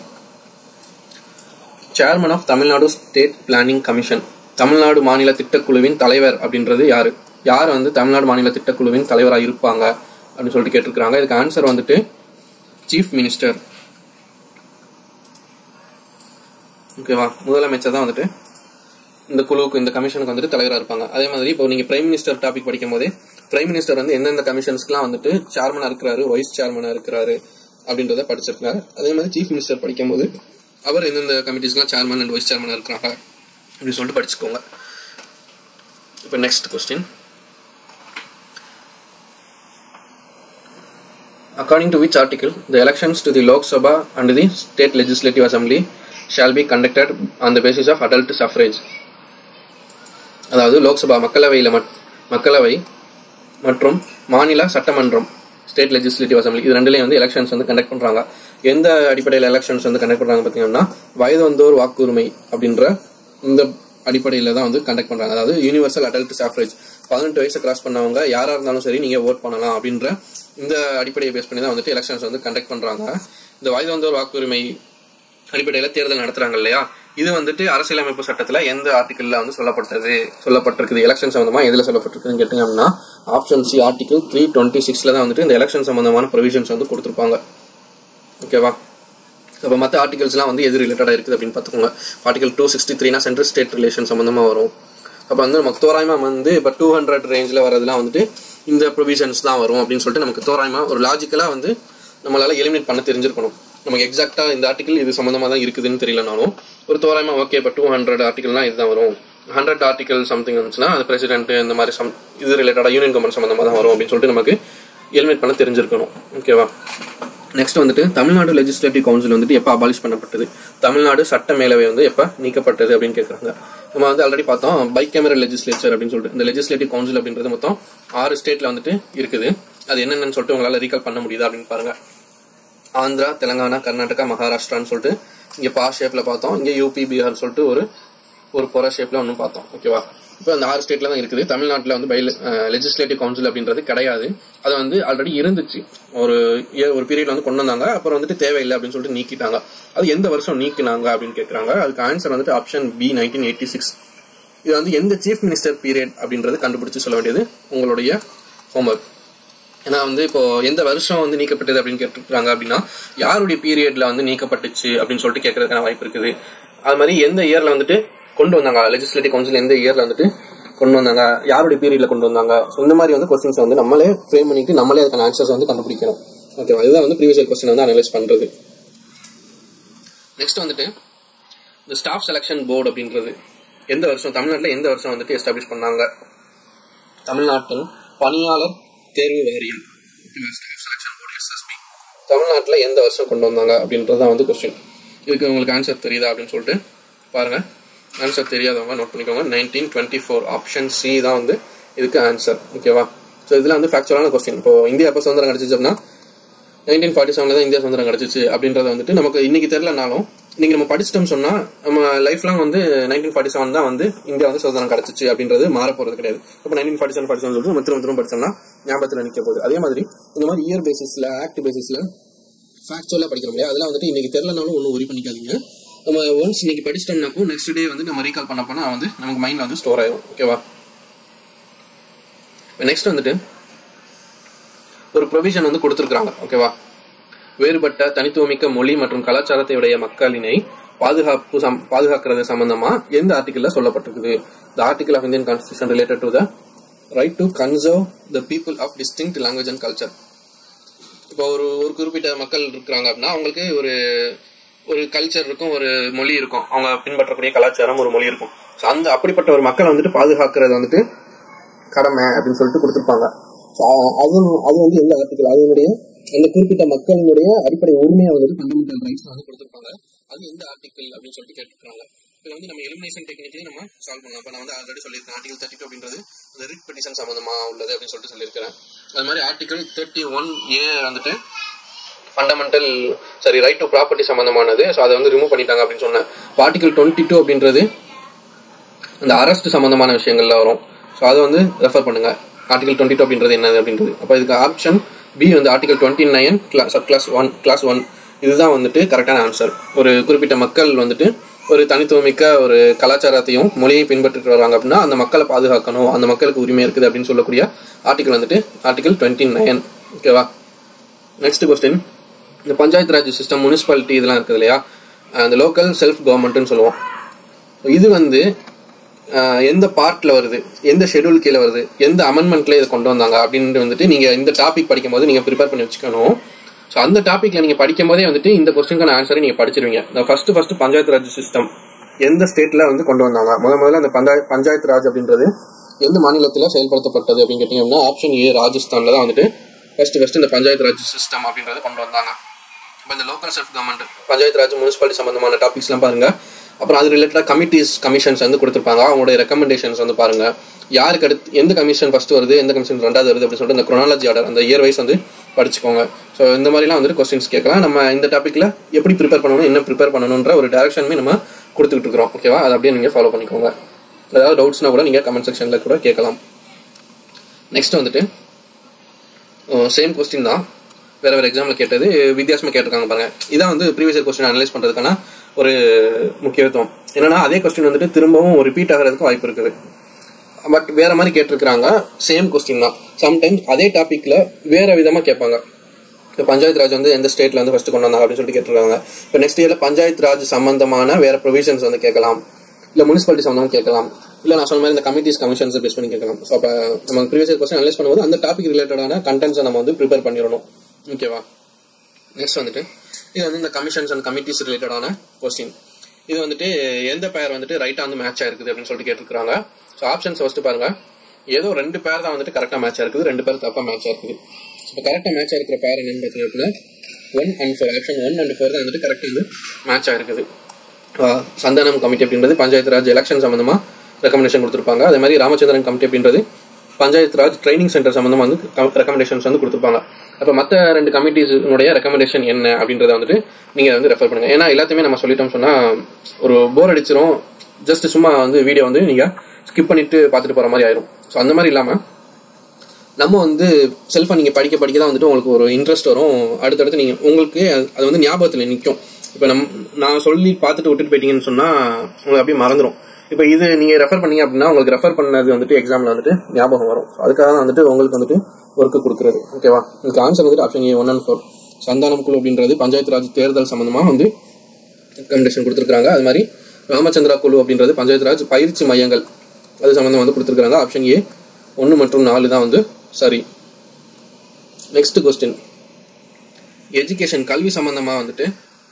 chairman of Tamil Nadu state planning commission Tamil Nadu மாநில திட்டக்குழுவின் தலைவர் அப்படின்றது யாரு யார் வந்து தமிழ்நாடு மாநில திட்டக்குழுவின் தலைவராக இருப்பாங்க அப்படின்னு சொல்லிட்டு கேட்டிருக்காங்க இதுக்கு ஆன்சர் வந்துட்டு சீஃப் மினிஸ்டர் ஓகேவா முதலமைச்சர் தான் வந்துட்டு இந்த குழுவுக்கு இந்த கமிஷனுக்கு வந்துட்டு தலைவராக இருப்பாங்க அதே மாதிரி இப்போ நீங்கள் பிரைம் மினிஸ்டர் டாபிக் படிக்கும் போதே பிரைம் மினிஸ்டர் வந்து எந்தெந்த கமிஷன்ஸ்க்குலாம் வந்துட்டு சேர்மனாக இருக்கிறாரு வைஸ் சேர்மனாக இருக்கிறாரு அப்படின்றத படிச்சிருக்காரு அதே மாதிரி சீஃப் மினிஸ்டர் படிக்கும்போது அவர் எந்தெந்த கமிட்டிஸ்க்குலாம் சேர்மன் அண்ட் வைஸ் சேர்மனாக இருக்கிறாங்க அப்படின்னு சொல்லிட்டு படிச்சுக்கோங்க இப்போ next question According to which article, the elections to the Lok Sabha and the State Legislative Assembly shall be conducted on the basis of adult suffrage. அதாவது லோக்சபா மக்களவையில் மக்களவை மற்றும் மாநில சட்டமன்றம் ஸ்டேட் லெஜிஸ்லேட்டிவ் அசம்பிளி இது ரெண்டுலேயும் வந்து எலெக்ஷன்ஸ் வந்து கண்டக்ட் பண்ணுறாங்க எந்த அடிப்படையில் எலெக்ஷன்ஸ் வந்து கண்டக்ட் பண்ணுறாங்க பார்த்தீங்கன்னா வயது வந்தோர் வாக்குரிமை அப்படின்ற இந்த அடிப்படையில் தான் வந்து கண்டக்ட் பண்ணுறாங்க அதாவது யூனிவர்சல் அடல்ட் சாஃப்ரேஜ் பதினெட்டு வயசை கிராஸ் பண்ணவங்க யாராக இருந்தாலும் சரி நீங்கள் ஓட் பண்ணலாம் அப்படின்ற இந்த அடிப்படையை பேஸ் பண்ணி தான் வந்துட்டு எலெக்ஷன்ஸ் வந்து கண்டக்ட் பண்ணுறாங்க இந்த வயது வந்தோர் வாக்குரிமை அடிப்படையில் தேர்தல் நடத்துறாங்க இல்லையா இது வந்துட்டு அரசியலமைப்பு சட்டத்தில் எந்த ஆர்டிக்கல்ல வந்து சொல்லப்பட்டது சொல்லப்பட்டிருக்குது எலெக்ஷன் சம்பந்தமா எதில் சொல்லப்பட்டிருக்குதுன்னு கேட்டீங்கன்னா option C article three twenty சிக்ஸ்ல தான் வந்துட்டு இந்த எலெக்ஷன் சம்பந்தமான ப்ரொவிஷன்ஸ் வந்து கொடுத்துருப்பாங்க ஓகேவா அப்போ மற்ற ஆர்டிகல்ஸ்லாம் வந்து எது ரிலேட்டடாக இருக்குது அப்படின்னு பார்த்துக்கோங்க ஆர்டிகல் டூ சிக்ஸ்டி த்ரீனா சென்ட்ரல் ஸ்டேட் ரிலேஷன் சம்மந்தமாக வரும் அப்போ வந்து நமக்கு தோராயமாக வந்து இப்போ டூ ஹண்ட்ரட் ரேஞ்சில் வரதுலாம் வந்துட்டு இந்த ப்ரொவிஷன்ஸ் தான் வரும் அப்படின்னு சொல்லிட்டு நமக்கு தோராயமாக ஒரு லாஜிக்கலாக வந்து நம்மளால எலிமினேட் பண்ண தெரிஞ்சிருக்கணும் நமக்கு எக்ஸாக்டாக இந்த ஆர்டிகல் இது சம்மந்தமாக தான் இருக்குதுன்னு தெரியலனாலும் ஒரு தோராயமாக ஓகே இப்போ டூ ஹண்ட்ரட் ஆர்டிகல்னால் இதுதான் வரும் ஹண்ட்ரட் ஆர்டிகல் சம்திங் வந்துச்சுன்னா அது பிரசிடென்ட் இந்த மாதிரி சம் இது ரிலேட்டடாக யூனியன் கவர்மெண்ட் சம்மந்தமாக தான் வரும் அப்படின்னு சொல்லிட்டு நமக்கு எலிமினேட் பண்ண தெரிஞ்சிருக்கணும் ஓகேவா நெக்ஸ்ட் வந்துட்டு தமிழ்நாடு லெஜிஸ்லேட்டிவ் கவுன்சில் வந்துட்டு எப்போ அபாலிஷ் பண்ணப்பட்டது தமிழ்நாடு சட்ட மேலவை வந்து எப்போ நீக்கப்பட்டது அப்படின்னு கேட்குறாங்க நம்ம வந்து ஆல்ரெடி பார்த்தோம் பை கேமரல் லெஜிஸ்லேச்சர் அப்படின்னு சொல்லிட்டு இந்த லெஜிஸ்லேட்டிவ் கவுன்சில் அப்படின்றது மொத்தம் ஆறு ஸ்டேட்ல வந்துட்டு இருக்குது அது என்னென்னு சொல்லிட்டு உங்களால ரீகால் பண்ண முடியுதா அப்படின்னு பாருங்க ஆந்திரா தெலங்கானா கர்நாடகா மகாராஷ்டிரான்னு சொல்லிட்டு இங்கே பா ஷேப்ல பார்த்தோம் இங்கே யூபி பீகார் சொல்லிட்டு ஒரு ஒரு பொற ஷேப்ல ஒன்றும் பார்த்தோம் ஓகேவா இப்போ அந்த ஆறு ஸ்டேட்ல தான் இருக்குது தமிழ்நாட்டில் வந்து பை லெஜிஸ்லேட்டிவ் கவுன்சில் அப்படின்றது கிடையாது அது வந்து ஆல்ரெடி இருந்துச்சு ஒரு year- ஒரு பீரியட்ல வந்து கொண்டு வந்தாங்க அப்புறம் வந்துட்டு தேவையில்லை அப்படின்னு சொல்லிட்டு நீக்கிட்டாங்க அது எந்த வருஷம் நீக்கினாங்க அப்படின்னு கேட்குறாங்க அதுக்கு ஆன்சர் வந்துட்டு option B nineteen eighty six இது வந்து எந்த சீஃப் மினிஸ்டர் பீரியட் அப்படின்றது கண்டுபிடிச்சு சொல்ல வேண்டியது உங்களுடைய ஹோம்ஒர்க் ஏன்னா வந்து இப்போ எந்த வருஷம் வந்து நீக்கப்பட்டது அப்படின்னு கேட்டுருக்காங்க அப்படின்னா யாருடைய பீரியட்ல வந்து நீக்கப்பட்டுச்சு அப்படின்னு சொல்லிட்டு கேட்கறதுக்கான வாய்ப்பு இருக்குது அது மாதிரி எந்த இயர்ல வந்துட்டு கொண்டு வந்தாங்க லெஜிஸ்லேட்டிவ் கவுன்சில் எந்த இயர்ல வந்துட்டு கொண்டு வந்தாங்க யாருடைய பீரியட்ல கொண்டு வந்தாங்க ஸோ இந்த மாதிரி வந்து கொஸ்டின்ஸ் வந்து நம்மளே ஃப்ரேம் பண்ணிட்டு நம்மளே அதுக்கான ஆன்சர்ஸ் வந்து கண்டுபிடிக்கணும் ஓகேவா இதுதான் வந்து ப்ரீவியஸ் கொஸ்டின் வந்து அனலைஸ் பண்றது நெக்ஸ்ட் வந்துட்டு இந்த ஸ்டாஃப் செலெக்ஷன் போர்டு அப்படின்றது எந்த வருஷம் தமிழ்நாட்டில் எந்த வருஷம் வந்துட்டு எஸ்டாப்ளிஷ் பண்ணாங்க தமிழ்நாட்டில் பணியாளர் தேர்வு வாரியம் ஸ்டாஃப் செலெக்ஷன் போர்டு எஸ்எஸ்பி தமிழ்நாட்டில் எந்த வருஷம் கொண்டு வந்தாங்க அப்படின்றது தான் வந்து கொஸ்டின் இதுக்கு உங்களுக்கு ஆன்சர் தெரியுதா அப்படின்னு சொல்லிட்டு பாருங்க ஆன்சர் தெரியாதவங்க நோட் பண்ணிக்கோங்க nineteen twenty four option C தான் வந்து இதுக்கு ஆன்சர் ஓகேவா ஸோ இதெல்லாம் வந்து ஃபேக்சுவலான கொஸ்டின் இப்போ இந்தியா எப்போ சுதந்திரம் கிடைச்சிச்சு அப்படின்னா நைன்டீன் ஃபார்ட்டி செவனில் தான் இந்தியா சுதந்திரம் கிடைச்சிச்சு அப்படின்றத வந்துட்டு நமக்கு இன்னைக்கு தெரியலனாலும் இன்னைக்கு நம்ம படிச்சிட்டோம் சொன்னா நம்ம லைஃப் லாங் வந்து நைன்டீன் ஃபார்ட்டி செவன் தான் வந்து இந்தியா வந்து சுதந்திரம் கிடைச்சிச்சு அப்படின்றது மாற போறது கிடையாது இப்போ nineteen forty seven forty seven சொல்லிட்டு நம்ம திரும்ப திரும்ப படிச்சோம்னா ஞாபகத்தில் நிற்க போகுது அதே மாதிரி இந்த மாதிரி இயர் பேசிஸ்ல ஆக்ட் பேசிஸ்ல ஃபேக்சுவலாக படிக்கிறோம் இல்லையா அதெல்லாம் வந்துட்டு இன்னைக்கு தெரியலனாலும் ஒன்றும் ஒரி பண்ணிக்காதீங்க நம்ம ஒன்ஸ் இன்னைக்கு படிச்சிட்டோம்னாப்போ நெக்ஸ்ட் டே வந்து நம்ம ரீகால் பண்ண போனால் வந்து நமக்கு மைண்ட்ல வந்து ஸ்டோர் ஆயிடும் ஓகேவா நெக்ஸ்ட் வந்துட்டு ஒரு ப்ரொவிஷன் வந்து கொடுத்துருக்காங்க ஓகேவா வேறுபட்ட தனித்துவமிக்க மொழி மற்றும் கலாச்சாரத்தை உடைய மக்களினை பாதுகாப்பு சம்- பாதுகாக்கிறது சம்பந்தமா எந்த ஆர்டிகல்ல சொல்லப்பட்டிருக்குது the article of Indian constitution related to the right to conserve the people of distinct language and culture இப்போ ஒரு ஒரு குறிப்பிட்ட மக்கள் இருக்கிறாங்க அப்படின்னா அவங்களுக்கு ஒரு ஒரு கல்ச்சர் இருக்கும் ஒரு மொழி இருக்கும் அவங்க பின்பற்றக்கூடிய கலாச்சாரம் ஒரு மொழி இருக்கும் ஸோ அந்த அப்படிப்பட்ட ஒரு மக்களை வந்துட்டு பாதுகாக்கிறது வந்துட்டு கடமை அப்படின்னு சொல்லிட்டு கொடுத்துருப்பாங்க So, அது அது வந்து எந்த ஆர்டிகல் அதனுடைய அந்த குறிப்பிட்ட மக்களினுடைய அடிப்படை உரிமையை வந்துட்டு ஃபண்டமெண்டல் ரைட்ஸ் வந்து கொடுத்துருப்பாங்க அது எந்த ஆர்டிகல் அப்படின்னு சொல்லிட்டு கேட்டுருக்காங்க இதில் வந்து நம்ம எலிமினேஷன் டெக்னிக்கையும் நம்ம சால்வ் பண்ணலாம் இப்போ நான் வந்து ஆல்ரெடி சொல்லியிருக்கேன் ஆர்டிகல் தேர்ட்டி அப்படின்றது இந்த ரிட் பெட்டிஷன் சம்மந்தமா உள்ளது அப்படின்னு சொல்லிட்டு சொல்லியிருக்கிறேன் அது மாதிரி ஆர்டிகல் தேர்ட்டி ஒன் ஏ வந்துட்டு ஃபண்டமெண்டல் சரி ரைட் டு ப்ராப்பர்ட்டி சம்மந்தமானது ஸோ அதை வந்து ரிமூவ் பண்ணிட்டாங்க அப்படின்னு சொன்னேன் ஆர்டிகல் டுவெண்ட்டி டூ அப்படின்றது அந்த அரெஸ்ட் சம்பந்தமான விஷயங்கள்ல வரும் ஸோ அதை வந்து ரெஃபர் பண்ணுங்க ஆர்டிகல் டுவெண்ட்டி டூ அப்படின்றது என்னது அப்படின்றது அப்போ இதுக்கு ஆப்ஷன் பி வந்து article twenty nine sub clause one clause one இதுதான் வந்துட்டு கரெக்டான ஆன்சர் ஒரு குறிப்பிட்ட மக்கள் வந்துட்டு ஒரு தனித்துவமிக்க ஒரு கலாச்சாரத்தையும் மொழியை பின்பற்றிட்டு வராங்க அப்படின்னா அந்த மக்களை பாதுகாக்கணும் அந்த மக்களுக்கு உரிமை இருக்குது அப்படின்னு சொல்லக்கூடிய ஆர்டிகல் வந்துட்டு ஆர்டிகல் டுவெண்ட்டி நைன் ஓகேவா நெக்ஸ்ட் கொஸ்டின் இந்த பஞ்சாயத்து ராஜ் சிஸ்டம் முனிசிபாலிட்டி இதெல்லாம் இருக்குது இல்லையா அஹ் அந்த லோக்கல் செல்ஃப் கவர்மெண்ட்னு சொல்லுவோம் இது வந்து அஹ், எந்த பார்ட்ல வருது எந்த ஷெட்யூல் கீழே வருது எந்த அமெண்ட்மெண்ட்ல இதை கொண்டு வந்தாங்க அப்படின்னு வந்துட்டு நீங்க இந்த டாபிக் படிக்கும்போது நீங்க ப்ரிப்பேர் பண்ணி வச்சுக்கணும் ஸோ அந்த டாபிக்ல நீங்க படிக்கும் போதே வந்துட்டு இந்த கொஸ்டினுக்கான ஆன்சரை நீங்க படிச்சிருவீங்க இந்த first first panchayat raj system எந்த ஸ்டேட்ல வந்து கொண்டு வந்தாங்க முத முதல்ல அந்த பஞ்சாய பஞ்சாயத்து ராஜ் அப்படின்றது எந்த மாநிலத்தில் செயல்படுத்தப்பட்டது அப்படின்னு கேட்டீங்கன்னா ஆப்ஷன் ஏ ராஜஸ்தான்ல தான் வந்துட்டு ஃபர்ஸ்ட் ஃபர்ஸ்ட் இந்த பஞ்சாயத்து ராஜ் சிஸ்டம் அப்படின்றத கொண்டு வந்தாங்க இப்போ இந்த local self government panchayat raj municipality சம்பந்தமான டாபிக்ஸ்லாம் பாருங்க அப்புறம் அது ரிலேட்டடாக கமிட்டிஸ் கமிஷன்ஸ் வந்து கொடுத்துருப்பாங்க அவங்களுடைய ரெக்கமெண்டேஷன்ஸ் வந்து பாருங்க யாருக்கு அடுத்து எந்த கமிஷன் ஃபர்ஸ்ட் வருது எந்த கமிஷன் ரெண்டாவது வருது அப்படின்னு சொல்லிட்டு இந்த குரோனாலஜி ஆர்டர் அந்த இயர் வைஸ் வந்து படிச்சுக்கோங்க ஸோ இந்த மாதிரிலாம் வந்துட்டு கொஸ்டின்ஸ் கேட்கலாம் நம்ம இந்த டாப்பிக்கில் எப்படி ப்ரிப்பேர் பண்ணணும் என்ன ப்ரிப்பேர் பண்ணணுன்ற ஒரு டேரக்ஷனுமே நம்ம கொடுத்துக்கிட்டு இருக்கிறோம் ஓகேவா அதை அப்படியே நீங்கள் ஃபாலோ பண்ணிக்கோங்க ஏதாவது டவுட்ஸ்னா கூட நீங்கள் கமெண்ட் செக்ஷனில் கூட கேட்கலாம் நெக்ஸ்ட் வந்துட்டு சேம் கொஸ்டின் தான் வேற வேற எக்ஸாம்ல கேட்டது வித்தியாசமா கேட்டிருக்காங்க பாருங்க இதான் வந்து ப்ரீவியஸ் கொஸ்டின் அனலைஸ் பண்றதுக்கான ஒரு முக்கியத்துவம் என்னன்னா அதே கொஸ்டின் வந்துட்டு திரும்பவும் ரிப்பீட் ஆகிறதுக்கு வாய்ப்பு இருக்குது பட் வேற மாதிரி கேட்டிருக்கிறாங்க சேம் கொஸ்டின் தான் சம்டைம்ஸ் அதே டாபிக்ல வேற விதமா கேட்பாங்க இப்போ பஞ்சாயத்து ராஜ் வந்து எந்த ஸ்டேட்ல வந்து ஃபர்ஸ்ட் கொண்டு வந்தாங்க அப்படின்னு சொல்லிட்டு கேட்டிருக்காங்க இப்போ நெக்ஸ்ட் இயர்ல பஞ்சாயத்து ராஜ் சம்பந்தமான வேற ப்ரொவிஷன்ஸ் வந்து கேட்கலாம் இல்ல முனிசிபாலிட்டி சம்பந்தமா கேட்கலாம் இல்ல நான் சொன்ன மாதிரி இந்த கமிட்டிஸ் கமிஷன்ஸ் பேஸ் பண்ணி கேட்கலாம் ஸோ அப்போ நம்ம ப்ரீவியஸ் கொஸ்டின் அனலைஸ் பண்ணும்போது அந்த டாபிக் ரிலேட்டடான கண்டென்ட்ஸை நம்ம வந்து ப்ரிப்பேர் பண்ணிடணும் ஓகேவா நெக்ஸ்ட் வந்துட்டு இது வந்து இந்த கமிஷன்ஸ் அண்ட் கமிட்டிஸ் ரிலேட்டடான கொஸ்டின் இது வந்துட்டு எந்த பேர் வந்துட்டு ரைட்டா வந்து மேட்ச் ஆயிருக்குது அப்படின்னு சொல்லிட்டு கேட்டிருக்காங்க ஸோ ஆப்ஷன்ஸ் ஃபர்ஸ்ட் பாருங்க ஏதோ ரெண்டு பேர் தான் வந்துட்டு கரெக்டாக மேட்ச் இருக்குது ரெண்டு பேர் தப்பா மேட்ச் இருக்குது இப்போ கரெக்டாக மேட்ச் இருக்கிற பேர் என்னன்னு பார்த்தீங்கன்னா one and four option one and four தான் வந்துட்டு கரெக்டாக வந்து மேட்ச் ஆயிருக்குது ஆஹ் சந்தானம் கமிட்டி அப்படின்றது பஞ்சாயத்து ராஜ் எலெக்ஷன் சம்பந்தமா ரெக்கமெண்டேஷன் கொடுத்துருப்பாங்க அதே மாதிரி ராமச்சந்திரன் கமிட்டி அப்படின்றது பஞ்சாயத்து ராஜ் ட்ரைனிங் சென்டர் சம்பந்தமா வந்து ரெக்கமெண்டேஷன்ஸ் வந்து கொடுத்துருப்பாங்க அப்போ மற்ற ரெண்டு கமிட்டிஸுடைய ரெக்கமெண்டேஷன் என்ன அப்படின்றத வந்துட்டு நீங்கள் வந்து ரெஃபர் பண்ணுங்க ஏன்னா எல்லாத்தையுமே நம்ம சொல்லிட்டோம் சொன்னால் ஒரு போர் அடிச்சிரும் ஜஸ்ட் சும்மா வந்து வீடியோ வந்து நீங்கள் ஸ்கிப் பண்ணிட்டு பார்த்துட்டு போகிற மாதிரி ஆயிரும் ஸோ அந்த மாதிரி இல்லாமல் நம்ம வந்து செல்ஃபை நீங்கள் படிக்க படிக்க தான் வந்துட்டு உங்களுக்கு ஒரு இன்ட்ரெஸ்ட் வரும் அடுத்தடுத்து நீங்கள் உங்களுக்கு அது- அது வந்து ஞாபகத்தில் நிற்கும் இப்போ நம் நான் சொல்லி பார்த்துட்டு விட்டுட்டு போயிட்டீங்கன்னு சொன்னால் உங்களுக்கு அப்படியே மறந்துடும் இப்போ இது நீங்கள் ரெஃபர் பண்ணீங்க அப்படின்னா உங்களுக்கு ரெஃபர் பண்ணது வந்துட்டு எக்ஸாமில் வந்துட்டு ஞாபகம் வரும் So அதுக்காக தான் வந்துட்டு உங்களுக்கு வந்துட்டு ஒர்க்கு கொடுக்குறது ஓகேவா இதுக்கு ஆன்சர் வந்துட்டு option A one and four Santhanam குழு அப்படின்றது பஞ்சாயத்து ராஜ் தேர்தல் சம்பந்தமாக வந்து ரெக்கமெண்டேஷன் கொடுத்துருக்காங்க அது மாதிரி ராமச்சந்திரா குழு அப்படின்றது பஞ்சாயத்து ராஜ் பயிற்சி மையங்கள் அது சம்பந்தம் வந்து கொடுத்துருக்காங்க ஆப்ஷன் ஏ ஒன்று மற்றும் நாலு தான் வந்து சரி நெக்ஸ்ட் கொஸ்டின் எஜுகேஷன் கல்வி சம்பந்தமா வந்துட்டு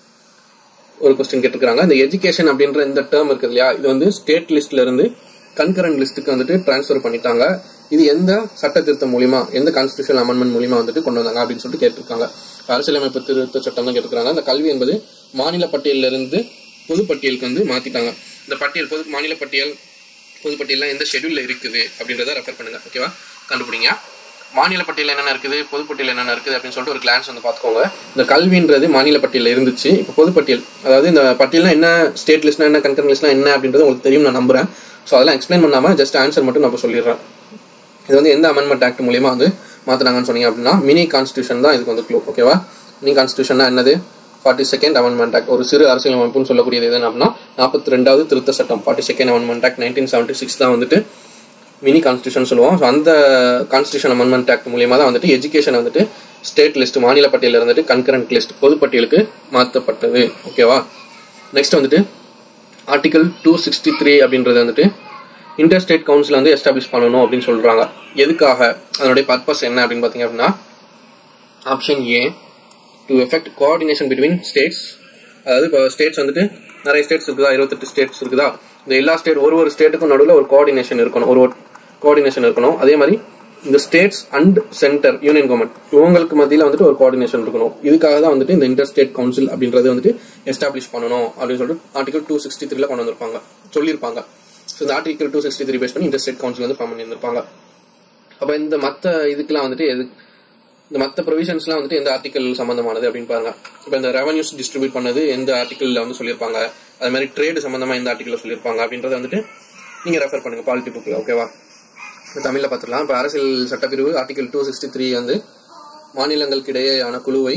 ஒரு கொஸ்டின் கேட்டிருக்காங்க இந்த எஜுகேஷன் அப்படின்ற இந்த டேர்ம் இருக்கு இல்லையா இது வந்து ஸ்டேட் லிஸ்ட்ல இருந்து கன்கரண்ட் லிஸ்ட்டுக்கு வந்துட்டு ட்ரான்ஸ்ஃபர் பண்ணிட்டாங்க இது எந்த சட்ட திருத்தம் மூலியமா எந்த கான்ஸ்டியூஷன் அமெண்ட்மெண்ட் மூலியமா வந்துட்டு கொண்டு வந்தாங்க அப்படின்னு சொல்லிட்டு கேட்டிருக்காங்க அரசியலமைப்பு திருத்த சட்டம் தான் கேட்டிருக்காங்க இந்த கல்வி என்பது மாநில பட்டியலில் இருந்து பொது பட்டியலுக்கு வந்து மாத்திட்டாங்க இந்த பட்டியல் பொது மாநில பட்டியல் பொது பட்டியல்லாம் எந்த ஷெட்யூல்ல இருக்குது அப்படின்றத ரெஃபர் பண்ணுங்க ஓகேவா கண்டுபிடிங்க மாநில பட்டியல் என்னென்ன இருக்குது பொது பட்டியல் என்னென்ன இருக்குது அப்படின்னு சொல்லிட்டு ஒரு கிளான்ஸ் வந்து பார்த்துக்கோங்க இந்த கல்வின்றது மாநில பட்டியலில் இருந்துச்சு இப்போ பொது பட்டியல் அதாவது இந்த பட்டியல்னா என்ன ஸ்டேட் லிஸ்ட்னா என்ன கன்கரன் லிஸ்ட்னா என்ன அப்படின்றது உங்களுக்கு தெரியும் நான் நம்புறேன் ஸோ அதெல்லாம் எக்ஸ்பிளைன் பண்ணாம ஜஸ்ட் ஆன்சர் மட்டும் நான் இப்ப சொல்லிடுறேன் இது வந்து எந்த அமெண்ட்மெண்ட் ஆக்ட் மூலியமா வந்து மாத்தினாங்கன்னு சொன்னீங்க அப்படின்னா மினி கான்ஸ்டியூஷன் தான் இதுக்கு வந்து க்ளூ ஓகேவா மினி கான்ஸ்டியூஷன்னா என்னது ஃபார்ட்டி செகண்ட் அமெண்ட்மெண்ட் ஆக்ட் ஒரு சிறு அரசியல் அமைப்புன்னு சொல்லக்கூடியது எது அப்படின்னா நாற்பத்தி ரெண்டாவது திருத்த சட்டம் forty second amendment act nineteen seventy six தான் வந்துட்டு மினி கான்ஸ்டியூஷன் சொல்லுவோம் ஸோ அந்த கான்ஸ்டியூஷன் அமெண்ட்மெண்ட் ஆக்ட் மூலியமா தான் வந்துட்டு எஜுகேஷன் வந்துட்டு ஸ்டேட் லிஸ்ட் மாநில பட்டியலில் இருந்துட்டு கன்கரண்ட் லிஸ்ட் பொது பட்டியலுக்கு மாற்றப்பட்டது ஓகேவா நெக்ஸ்ட் வந்துட்டு ஆர்டிகல் டூ சிக்ஸ்டி த்ரீ அப்படின்றது வந்துட்டு இன்டர் ஸ்டேட் கவுன்சில் வந்து எஸ்டாப்ளிஷ் பண்ணணும் அப்படின்னு சொல்றாங்க எதுக்காக அதனுடைய பர்பஸ் என்ன அப்படின்னு பார்த்தீங்க அப்படின்னா option A to effect coordination between states அதாவது இப்போ ஸ்டேட்ஸ் வந்துட்டு நிறைய ஸ்டேட்ஸ் இருக்குதா இருபத்தெட்டு ஸ்டேட்ஸ் இருக்குதா இந்த எல்லா ஸ்டேட் ஒரு ஒரு ஸ்டேட்டுக்கும் நடுவில் ஒரு கோஆர்டினேஷன் இருக்கணும் ஒரு கோஆர்டினேஷன் இருக்கணும் அதே மாதிரி இந்த states and centre union government இவங்களுக்கு மத்தியில் வந்துட்டு ஒரு கோஆர்டினேஷன் இருக்கணும் இதுக்காக தான் வந்துட்டு இந்த இன்டர் ஸ்டேட் கவுன்சில் அப்படின்றது வந்துட்டு எஸ்டாப்ளிஷ் பண்ணணும் அப்படின்னு சொல்லிட்டு ஆர்டிகல் டூ சிக்ஸ்டி த்ரீல கொண்டு வந்திருப்பாங்க சொல்லியிருப்பாங்க ஸோ இந்த article two sixty three base பண்ணி இன்டர் ஸ்டேட் கவுன்சில் வந்து ஃபார்ம் பண்ணியிருந்திருப்பாங்க அப்போ இந்த மற்ற இதுக்கெல்லாம் வந்துட்டு எது இந்த மற்ற ப்ரொவிஷன்ஸ்லாம் வந்துட்டு எந்த ஆர்டிகல் சம்பந்தமானது அப்படின்னு பாருங்க இப்போ இந்த ரெவன்யூஸ் டிஸ்ட்ரிபியூட் பண்ணது எந்த ஆர்டிகல்ல வந்து சொல்லியிருப்பாங்க அது மாதிரி ட்ரேடு சம்பந்தமா எந்த ஆர்டிகல்ல சொல்லியிருப்பாங்க அப்படின்றத வந்துட்டு நீங்க ரெஃபர் பண்ணுங்க பாலிட்டி புக்ல ஓகேவா இப்போ தமிழ்ல பார்த்துக்கலாம் இப்போ அரசியல் சட்டப்பிரிவு ஆர்டிகல் டூ சிக்ஸ்டி த்ரீ வந்து மாநிலங்களுக்கு இடையேயான குழுவை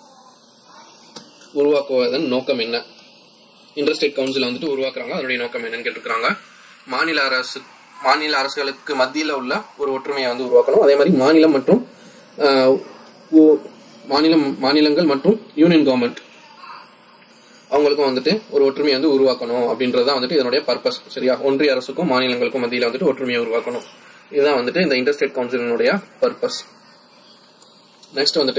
உருவாக்குவதன் நோக்கம் என்ன இன்டர்ஸ்டேட் கவுன்சில் வந்துட்டு உருவாக்குறாங்க அதனுடைய நோக்கம் என்னன்னு கேட்டிருக்காங்க மாநில அரசு மாநில அரசுகளுக்கு மத்தியில் உள்ள ஒரு ஒற்றுமையை வந்து உருவாக்கணும் அதே மாதிரி மாநிலம் மற்றும் ஆஹ், ஊ- மாநிலம் மாநிலங்கள் மற்றும் யூனியன் கவர்மெண்ட் அவங்களுக்கும் வந்துட்டு ஒரு ஒற்றுமையை வந்து உருவாக்கணும் அப்படின்றது தான் வந்துட்டு இதனுடைய பர்பஸ் சரியா ஒன்றிய அரசுக்கும் மாநிலங்களுக்கும் மத்தியில் வந்துட்டு ஒற்றுமையை உருவாக்கணும் இதுதான் வந்துட்டு இந்த இன்டர்ஸ்டேட் கவுன்சிலினுடைய பர்பஸ் நெக்ஸ்ட் வந்துட்டு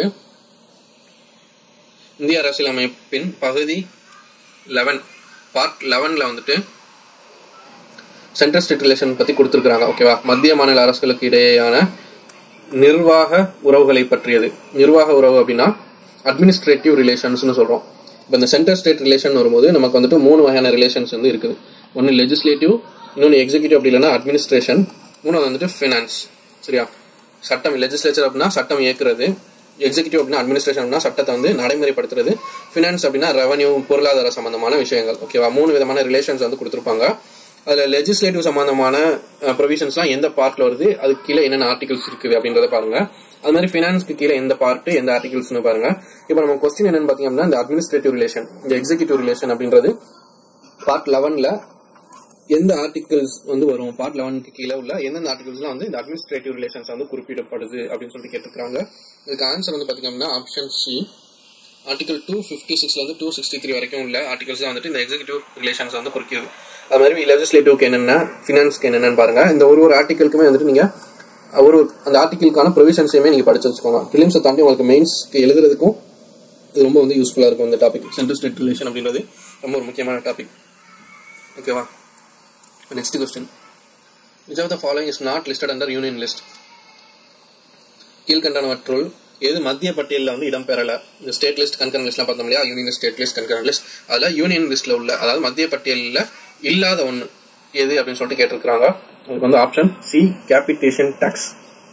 இந்திய அரசியலமைப்பின் பகுதி லெவன் பார்ட் லெவன்ல வந்துட்டு சென்ட்ரல் ஸ்டேட் ரிலேஷன் பத்தி கொடுத்துருக்காங்க ஓகேவா மத்திய மாநில அரசுகளுக்கு இடையேயான நிர்வாக உறவுகளை பற்றியது நிர்வாக உறவு அப்படின்னா அட்மினிஸ்ட்ரேட்டிவ் ரிலேஷன்ஸ்னு சொல்றோம் இப்போ இந்த சென்ட்ரல் ஸ்டேட் ரிலேஷன் வரும்போது நமக்கு வந்துட்டு மூணு வகையான ரிலேஷன்ஸ் வந்து இருக்குது ஒன்று லெஜிஸ்லேட்டிவ் இன்னொன்று எக்ஸிக்யூட்டிவ் அப்படி இல்லைன்னா அட்மினிஸ்ட்ரேஷன் மூணாவது வந்துட்டு ஃபினான்ஸ் சரியா சட்டம் லெஜிஸ்லேச்சர் அப்படின்னா சட்டம் இயக்குறது எக்ஸிகியூட்டிவ் அப்படின்னா அட்மினிஸ்ட்ரேஷன் அப்படின்னா சட்டத்தை வந்து நடைமுறைப்படுத்துறது ஃபினான்ஸ் அப்படின்னா ரெவன்யூ பொருளாதார சம்பந்தமான விஷயங்கள் ஓகேவா மூணு விதமான ரிலேஷன்ஸ் வந்து கொடுத்துருப்பாங்க அதில் லெஜிஸ்லேட்டிவ் சம்பந்தமான ப்ரொவிஷன்ஸ்லாம் எந்த பார்ட்ல வருது அதுக்கு கீழே என்னென்ன ஆர்டிகல்ஸ் இருக்குது அப்படின்றத பாருங்க அது மாதிரி ஃபினான்ஸ்க்கு கீழே எந்த பார்ட் எந்த ஆர்டிகல்ஸ்னு பாருங்க இப்போ நம்ம கொஸ்டின் என்னன்னு பார்த்தீங்க அப்படின்னா இந்த அட்மினிஸ்ட்ரேட்டிவ் ரிலேஷன் இந்த எக்ஸிகியூட்டிவ் ரிலேஷன் அப்படின்றது பார்ட் லெவன்ல எந்த ஆர்டிகல்ஸ் வந்து வரும் பார்ட் லெவனுக்கு கீழே உள்ள எந்தெந்த ஆர்டிகல்ஸ்லாம் வந்து இந்த அட்மினிஸ்ட்ரேட்டிவ் ரிலேஷன்ஸ் வந்து குறிப்பிடப்படுது அப்படின்னு சொல்லிட்டு கேட்டிருக்காங்க இதுக்கு ஆன்சர் வந்து பார்த்தீங்கன்னா option C article two fifty சிக்ஸ்லேருந்து டூ சிக்ஸ்டி த்ரீ வரைக்கும் உள்ள ஆர்டிகல்ஸ் தான் வந்துட்டு இந்த எக்ஸிகூட்டிவ் ரிலேஷன்ஸ் வந்து குறிக்கிறது அது மாதிரி லெஜிஸ்லேட்டிவ்க்கு என்னென்ன ஃபினான்ஸ்க்கு என்னென்னு பாருங்க இந்த ஒரு ஒரு ஆர்டிகலுக்குமே வந்துட்டு நீங்கள் ஒரு அந்த ஆர்டிகலுக்கான ப்ரொவிஷன்ஸையுமே நீங்கள் படிச்சு வச்சுக்கோங்க ஃபிலிம்ஸை தாண்டி உங்களுக்கு மெயின்ஸ்க்கு எழுதுறதுக்கும் இது ரொம்ப வந்து யூஸ்ஃபுல்லாக இருக்கும் இந்த டாபிக் சென்ட்ரல் ஸ்டேட் ரிலேஷன் அப்படின்றது ரொம்ப ஒரு முக்கியமான டாபிக் ஓகேவா next question which of the following is not listed under union list கீழ்கண்டனவற்றுள் எது மத்திய பட்டியலில் வந்து இடம்பெறல இந்த ஸ்டேட் லிஸ்ட் கன்கரன் லிஸ்ட்லாம் பார்த்தோம் இல்லையா union state list concurrent list அதில் யூனியன் லிஸ்ட்ல உள்ள அதாவது மத்திய பட்டியலில் இல்லாத ஒன்று எது அப்படின்னு சொல்லிட்டு கேட்டிருக்கிறாங்க அதுக்கு வந்து ஆப்ஷன் சி கேபிட்டேஷன் டேக்ஸ்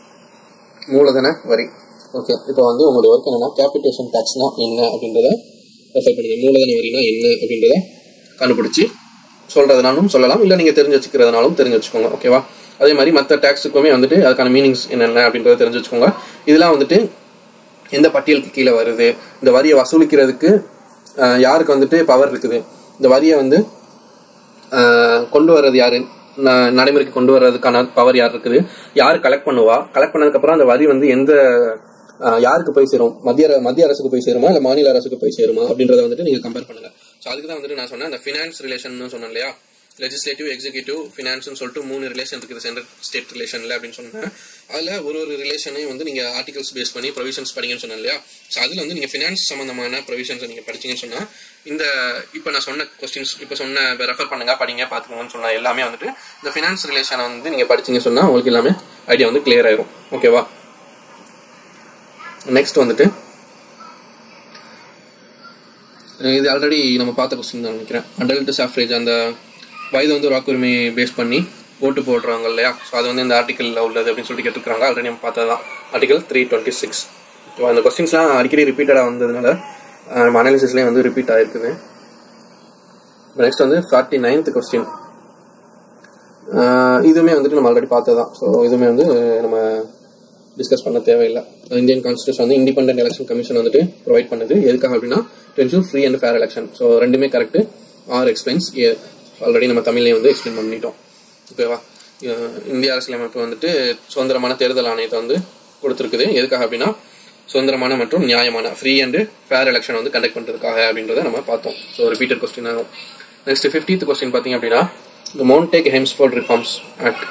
மூலதன வரி ஓகே இப்போ வந்து உங்களுடைய ஒர்க் என்னன்னா கேபிட்டேஷன் டேக்ஸ்னா என்ன அப்படின்றத ரெஃபர் பண்ணுங்க மூலதன வரினா என்ன அப்படின்றத கண்டுபிடிச்சி சொல்றதுனாலும் சொல்லலாம் இல்லை நீங்கள் தெரிஞ்சு வச்சுக்கிறதுனாலும் தெரிஞ்சு வச்சுக்கோங்க ஓகேவா அதே மாதிரி மற்ற டேக்ஸுக்குமே வந்துட்டு அதுக்கான மீனிங்ஸ் என்னென்ன அப்படின்றத தெரிஞ்சு வச்சுக்கோங்க இதெல்லாம் வந்துட்டு எந்த பட்டியலுக்கு கீழே வருது இந்த வரியை வசூலிக்கிறதுக்கு அஹ், யாருக்கு வந்துட்டு பவர் இருக்குது இந்த வரியை வந்து அஹ், கொண்டு வர்றது யாரு ந- நடைமுறைக்கு கொண்டு வர்றதுக்கான பவர் யார் இருக்குது யார் கலெக்ட் பண்ணுவா கலெக்ட் பண்ணதுக்கு அப்புறம் அந்த வரி வந்து எந்த அஹ், யாருக்கு போய் சேரும் மத்திய அர- மத்திய அரசுக்கு போய் சேருமா இல்ல மாநில அரசுக்கு போய் சேருமா அப்படின்றத வந்துட்டு நீங்க கம்பேர் பண்ணுங்க ஸோ அதுக்கு தான் வந்துட்டு நான் சொன்னேன் அந்த ஃபினான்ஸ் ரிலேஷன் சொன்னேன் இல்லையா லெஜிஸ்லேட்டிவ் எக்ஸிக்யூட்டிவ் ஃபினான்ஸ்னு சொல்லிட்டு மூணு ரிலேஷன் இருக்குது சென்ட்ரல் ஸ்டேட் ரிலேஷன்ல அப்படின்னு சொன்னேன் அதில் ஒரு ஒரு ரிலேஷனையும் வந்து நீங்கள் ஆர்டிகல்ஸ் பேஸ் பண்ணி ப்ரொவிஷன்ஸ் படிங்கன்னு சொன்னேன் இல்லையா ஸோ அதில் வந்து நீங்கள் ஃபினான்ஸ் சம்மந்தமான ப்ரொவிஷன்ஸை நீங்கள் படிச்சீங்கன்னு சொன்னால் இந்த இப்போ நான் சொன்ன கொஸ்டின்ஸ் இப்போ சொன்ன ரெஃபர் பண்ணுங்க படிங்க பார்த்துக்கோங்கன்னு சொன்ன எல்லாமே வந்துட்டு இந்த ஃபினான்ஸ் ரிலேஷனை வந்து நீங்கள் படிச்சீங்கன்னு சொன்னால் உங்களுக்கு எல்லாமே ஐடியா வந்து கிளியர் ஆயிரும் ஓகேவா நெக்ஸ்ட் வந்துட்டு இது ஆல்ரெடி நம்ம பார்த்த கொஸ்டின் தான் நினைக்கிறேன் அடல்ட் சாஃப்ரேஜ் அந்த வயது வந்து வாக்குரிமை பேஸ் பண்ணி ஓட்டு போடுறாங்க இல்லையா ஸோ அது வந்து இந்த ஆர்டிக்கலில் உள்ளது அப்படின்னு சொல்லிட்டு கேட்டிருக்காங்க ஆல்ரெடி நம்ம பார்த்தது தான் ஆர்டிகல் த்ரீ டுவெண்ட்டி சிக்ஸ் அந்த கொஸ்டின்ஸ்லாம் அடிக்கடி ரிப்பீட்டடாக வந்ததுனால அஹ், நம்ம அனாலிசிஸ்லேயும் வந்து ரிப்பீட் ஆயிருக்குது நெக்ஸ்ட் வந்து ஃபார்ட்டி நைன்த் கொஸ்டின் இதுவுமே வந்துட்டு நம்ம ஆல்ரெடி பார்த்தது தான் ஸோ இதுவுமே வந்து நம்ம டிஸ்கஸ் பண்ண தேவையில்லை இந்தியன் கான்ஸ்டியூஷன் வந்து இண்டிபெண்டன்ட் எலெக்ஷன் கமிஷன் வந்துட்டு ப்ரொவைட் பண்ணுது எதுக்காக அப்படின்னா to ensure free and fair election so ரெண்டுமே correct or explains a already நம்ம தமிழ்லையும் வந்து எக்ஸ்பிளைன் பண்ணிட்டோம் ஓகேவா அஹ் இந்திய அரசியலமைப்பு வந்துட்டு சுதந்திரமான தேர்தல் ஆணையத்தை வந்து கொடுத்துருக்குது எதுக்காக அப்படின்னா சுதந்திரமான மற்றும் நியாயமான ஃப்ரீ அண்ட் ஃபேர் எலெக்ஷன் வந்து கண்டக்ட் பண்ணுறதுக்காக அப்படின்றத நம்ம பார்த்தோம் ஸோ ரிப்பீட்டட் கொஸ்டின் ஆகும் நெக்ஸ்ட் ஃபிஃப்டீத் கொஸ்டின் பார்த்தீங்க அப்படின்னா இந்த Montagu Chelmsford reforms act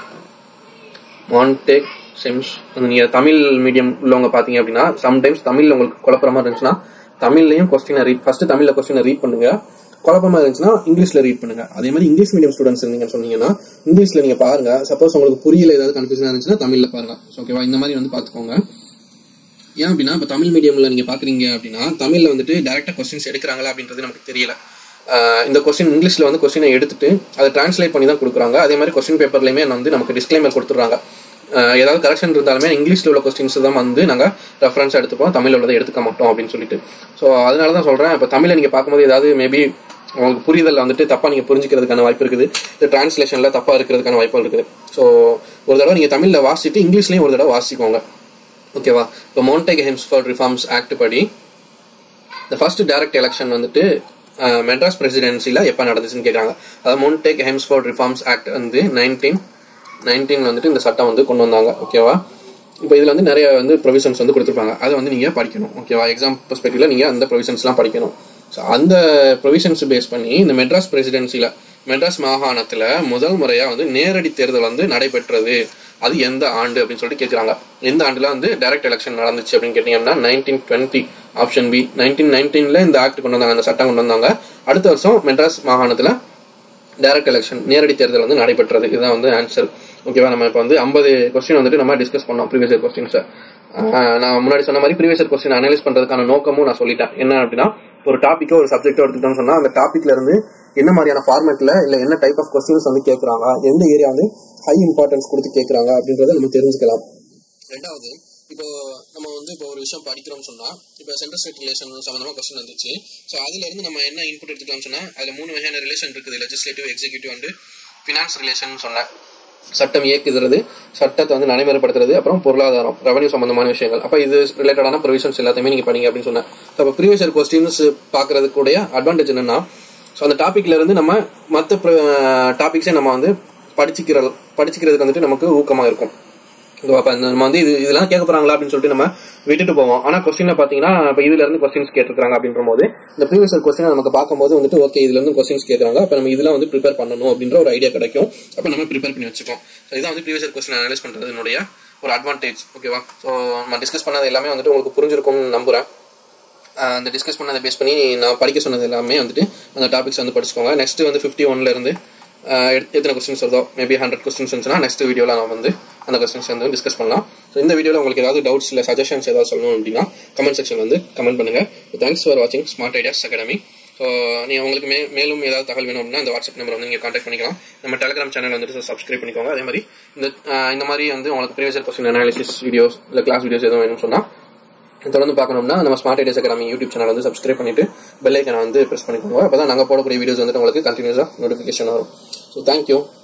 Montagu செம்ஸ் நீங்கள் தமிழ் மீடியம் உள்ளவங்க பார்த்தீங்க அப்படின்னா சம்டைம்ஸ் தமிழில் உங்களுக்கு குழப்பமா இருந்துச்சுன்னா தமிழ்லையும் கொஸ்டினை ரீட் ஃபர்ஸ்ட் தமிழில் கொஸ்டினை ரீட் பண்ணுங்க குழப்பமா இருந்துச்சுன்னா இங்கிலீஷ்ல ரீட் பண்ணுங்க அதே மாதிரி இங்கிலீஷ் மீடியம் ஸ்டூடெண்ட்ஸ் இருந்தீங்கன்னு சொன்னீங்கன்னா இங்கிலீஷ்ல நீங்க பாருங்க சப்போஸ் உங்களுக்கு புரியல ஏதாவது கன்ஃபியூஷன் இருந்துச்சுன்னா தமிழ்ல பாருங்க ஓகேவா இந்த மாதிரி வந்து பார்த்துக்கோங்க ஏன் அப்படின்னா இப்போ தமிழ் மீடியம்ல நீங்க பாக்குறீங்க அப்படின்னா தமிழ்ல வந்துட்டு டேரக்டா கொஸ்டின்ஸ் எடுக்கிறாங்களா அப்படின்றது நமக்கு தெரியல ஆஹ் இந்த கொஸ்டின் இங்கிலீஷ்ல வந்து கொஸ்டினை எடுத்துட்டு அதை டிரான்ஸ்லேட் பண்ணி தான் கொடுக்குறாங்க அதே மாதிரி கொஸ்டின் பேப்பர்லையுமே வந்து நமக்கு டிஸ்க்ளைமர் கொடுத்துட்றாங்க ஆஹ் ஏதாவது கரெக்ஷன் இருந்தாலுமே இங்கிலீஷ்ல உள்ள கொஸ்டின்ஸ் தான் வந்து நாங்கள் ரெஃபரன்ஸ் எடுத்துப்போம் தமிழ்ல உள்ளதை எடுத்துக்க மாட்டோம் அப்படின்னு சொல்லிட்டு ஸோ அதனால தான் சொல்றேன் இப்போ தமிழை நீங்க பார்க்கும்போது ஏதாவது மேபி உங்களுக்கு புரிதல் வந்துட்டு தப்பா நீங்க புரிஞ்சுக்கிறதுக்கான வாய்ப்பு இருக்குது இந்த டிரான்ஸ்லேஷன்ல தப்பா இருக்கிறதுக்கான வாய்ப்புகள் இருக்குது ஸோ ஒரு தடவை நீங்க தமிழ்ல வாசிட்டு இங்கிலீஷ்லயும் ஒரு தடவை வாசிக்கோங்க ஓகேவா இப்போ மவுண்டேக் ஹெம்ஸ்ஃபோர்ட் ரிஃபார்ம்ஸ் ஆக்ட் படி இந்த ஃபர்ஸ்ட் டைரக்ட் எலெக்ஷன் வந்துட்டு அஹ், மெட்ராஸ் பிரசிடென்சியில் எப்போ நடந்துச்சுன்னு கேட்குறாங்க அதாவது மவுண்டேக் ஹெம்ஸ்ஃபோர்ட் ரிஃபார்ம்ஸ் ஆக்ட் வந்து நைன்டீன் நைன்டீன் வந்துட்டு இந்த சட்டம் வந்து கொண்டு வந்தாங்க ஓகேவா இப்போ இதில் வந்து நிறைய வந்து ப்ரொவிஷன்ஸ் வந்து கொடுத்துருப்பாங்க அதை வந்து நீங்கள் படிக்கணும் ஓகேவா எக்ஸாம் பெர்ஸ்பெக்டிவ்ல நீங்கள் அந்த ப்ரொவிஷன்ஸ்லாம் படிக்கணும் ஸோ அந்த ப்ரொவிஷன்ஸ் பேஸ் பண்ணி இந்த மெட்ராஸ் பிரசிடென்சியில் மெட்ராஸ் மாகாணத்தில் முதல் முறையாக வந்து நேரடி தேர்தல் வந்து நடைபெற்றது அது எந்த ஆண்டு அப்படின்னு சொல்லிட்டு கேட்குறாங்க எந்த ஆண்டுல வந்து டைரக்ட் எலெக்ஷன் நடந்துச்சு அப்படின்னு கேட்டீங்கன்னா nineteen twenty option B nineteen நைன்டீன்ல இந்த ஆக்ட் கொண்டு வந்தாங்க அந்த சட்டம் கொண்டு வந்தாங்க அடுத்த வருஷம் மெட்ராஸ் மாகாணத்துல டைரக்ட் எலெக்ஷன் நேரடி தேர்தல் வந்து நடைபெற்றது இதுதான் வந்து ஆன்சர் ஓகேவா நம்ம இப்போ வந்து ஐம்பது கொஸ்டின் வந்துட்டு நம்ம டிஸ்கஸ் பண்ணோம் ப்ரீவியஸ் இயர் கொஸ்டின்ஸை நான் முன்னாடி சொன்ன மாதிரி ப்ரீவியஸ் இயர் கொஸ்டின் அனலைஸ் பண்றதுக்கான நோக்கமும் நான் சொல்லிட்டேன் என்ன அப்படின்னா ஒரு டாப்பிக்கோ ஒரு சப்ஜெக்டோ எடுத்துக்கிட்டோம்னு சொன்னா அந்த டாபிக்ல இருந்து என்ன மாதிரியான ஃபார்மேட்ல இல்ல என்ன டைப் ஆஃப் கொஸ்டின்ஸ் வந்து கேட்கறாங்க எந்த ஏரியா வந்து ஹை இம்பார்ட்டன்ஸ் கொடுத்து கேட்கறாங்க அப்படின்றத நம்ம தெரிஞ்சுக்கலாம் ரெண்டாவது இப்போ நம்ம வந்து இப்போ ஒரு விஷயம் படிக்கிறோம்னு சொன்னால் இப்போ சென்டர் ஸ்டேட் ரிலேஷன் சம்மந்தமாக கொஸ்டின் வந்துச்சு ஸோ அதுலேருந்து நம்ம என்ன இன்புட் எடுத்துக்கலாம்னு சொன்னால் அதில் மூணு வகையான ரிலேஷன் இருக்குது legislative executive and finance relation சொன்னேன் சட்டம் இயக்குகிறது சட்டத்தை வந்து நடைமுறைப்படுத்துறது அப்புறம் பொருளாதாரம் ரெவன்யூ சம்பந்தமான விஷயங்கள் அப்போ இது ரிலேட்டடான ப்ரொவிஷன்ஸ் எல்லாத்தையுமே நீங்கள் பண்ணீங்க அப்படின்னு சொன்னேன் ஸோ அப்போ ப்ரீவியஸ் இயர் கொஸ்டின்ஸ் பார்க்கறதுக்குடைய அட்வான்டேஜ் என்னன்னா ஸோ அந்த டாப்பிக்ல இருந்து நம்ம மற்ற டாபிக்ஸை நம்ம வந்து படிச்சுக்கிற படிச்சுக்கிறதுக்கு வந்துட்டு நமக்கு ஊக்கமாக இருக்கும் இதோ அப்ப இந்த நம்ம வந்து இது இதெல்லாம் கேட்க போறாங்களா அப்படின்னு சொல்லிட்டு நம்ம விட்டுட்டு போவோம் ஆனா கொஸ்டின் பாத்தீங்கன்னா இப்ப இதுல இருந்து கொஸ்டின்ஸ் கேட்டிருக்காங்க அப்படின்ற போது இந்த ப்ரீவியஸ் கொஸ்டின் நமக்கு பார்க்கும்போது வந்துட்டு ஓகே இதுல இருந்து கொஸ்டின்ஸ் கேட்கறாங்க அப்ப நம்ம இதெல்லாம் வந்து ப்ரிப்பேர் பண்ணணும் அப்படின்ற ஒரு ஐடியா கிடைக்கும் அப்ப நம்ம ப்ரிப்பேர் பண்ணி வச்சுக்கோம் ஸோ இதான் வந்து ப்ரீவியஸ் கொஸ்டின் அனலைஸ் பண்றது என்னுடைய ஒரு அட்வான்டேஜ் ஓகேவா ஸோ நம்ம டிஸ்கஸ் பண்ணது எல்லாமே வந்துட்டு உங்களுக்கு புரிஞ்சிருக்கும்னு நம்புறேன் ஆஹ் அந்த டிஸ்கஸ் பண்ணதை பேஸ் பண்ணி நான் படிக்க சொன்னது எல்லாமே வந்துட்டு அந்த டாபிக்ஸ் வந்து படிச்சுக்கோங்க நெக்ஸ்ட் வந்து ஃபிஃப்டி ஒன்ல இருந்து ஆஹ் எத்- எத்தனை கொஸ்டின்ஸ் வருதோ மேபி ஹண்ட்ரட் கொஸ்டின்ஸ் இருந்துச்சுன்னா நெக்ஸ்ட் வீடியோவில் நான் வந்து அந்த கொஸ்டின்ஸ் வந்து டிஸ்கஸ் பண்ணலாம் ஸோ இந்த வீடியோவில் உங்களுக்கு ஏதாவது டவுட்ஸ் இல்லை சஜஷன்ஸ் ஏதாவது சொல்லணும் அப்படின்னா கமெண்ட் செக்ஷன் வந்து கமெண்ட் பண்ணுங்க தேங்க்ஸ் ஃபார் வாட்சிங் ஸ்மார்ட் ஐடியாஸ் அகாடமி ஸோ நீங்கள் உங்களுக்கு மே மேலும் ஏதாவது தகவல் வேணும் அப்படின்னா இந்த வாட்ஸ்அப் நம்பர் வந்து நீங்கள் கான்டாக்ட் பண்ணிக்கலாம் நம்ம டெலிகிராம் சேனல் வந்துட்டு சப்ஸ்கிரைப் பண்ணிக்கோங்க அதே மாதிரி இந்த ஆஹ் இந்த மாதிரி வந்து உங்களுக்கு ப்ரீவியஸ் கொஸ்டின் அனாலிசிஸ் வீடியோஸ் இல்லை கிளாஸ் வீடியோஸ் எதுவும் வேணும்னு சொன்னால் தொடர்ந்து பார்க்கணும்னா நம்ம smart ideas academy YouTube channel வந்து சப்ஸ்கிரைப் பண்ணிட்டு பெல் ஐக்கனை வந்து ப்ரெஸ் பண்ணிக்கோங்க அப்பதான் நாங்கள் போடக்கூடிய வீடியோஸ் வந்துட்டு உங்களுக்கு கண்டினியூஸாக நோட்டிஃபிகேஷன் வரும் ஸோ தேங்க்யூ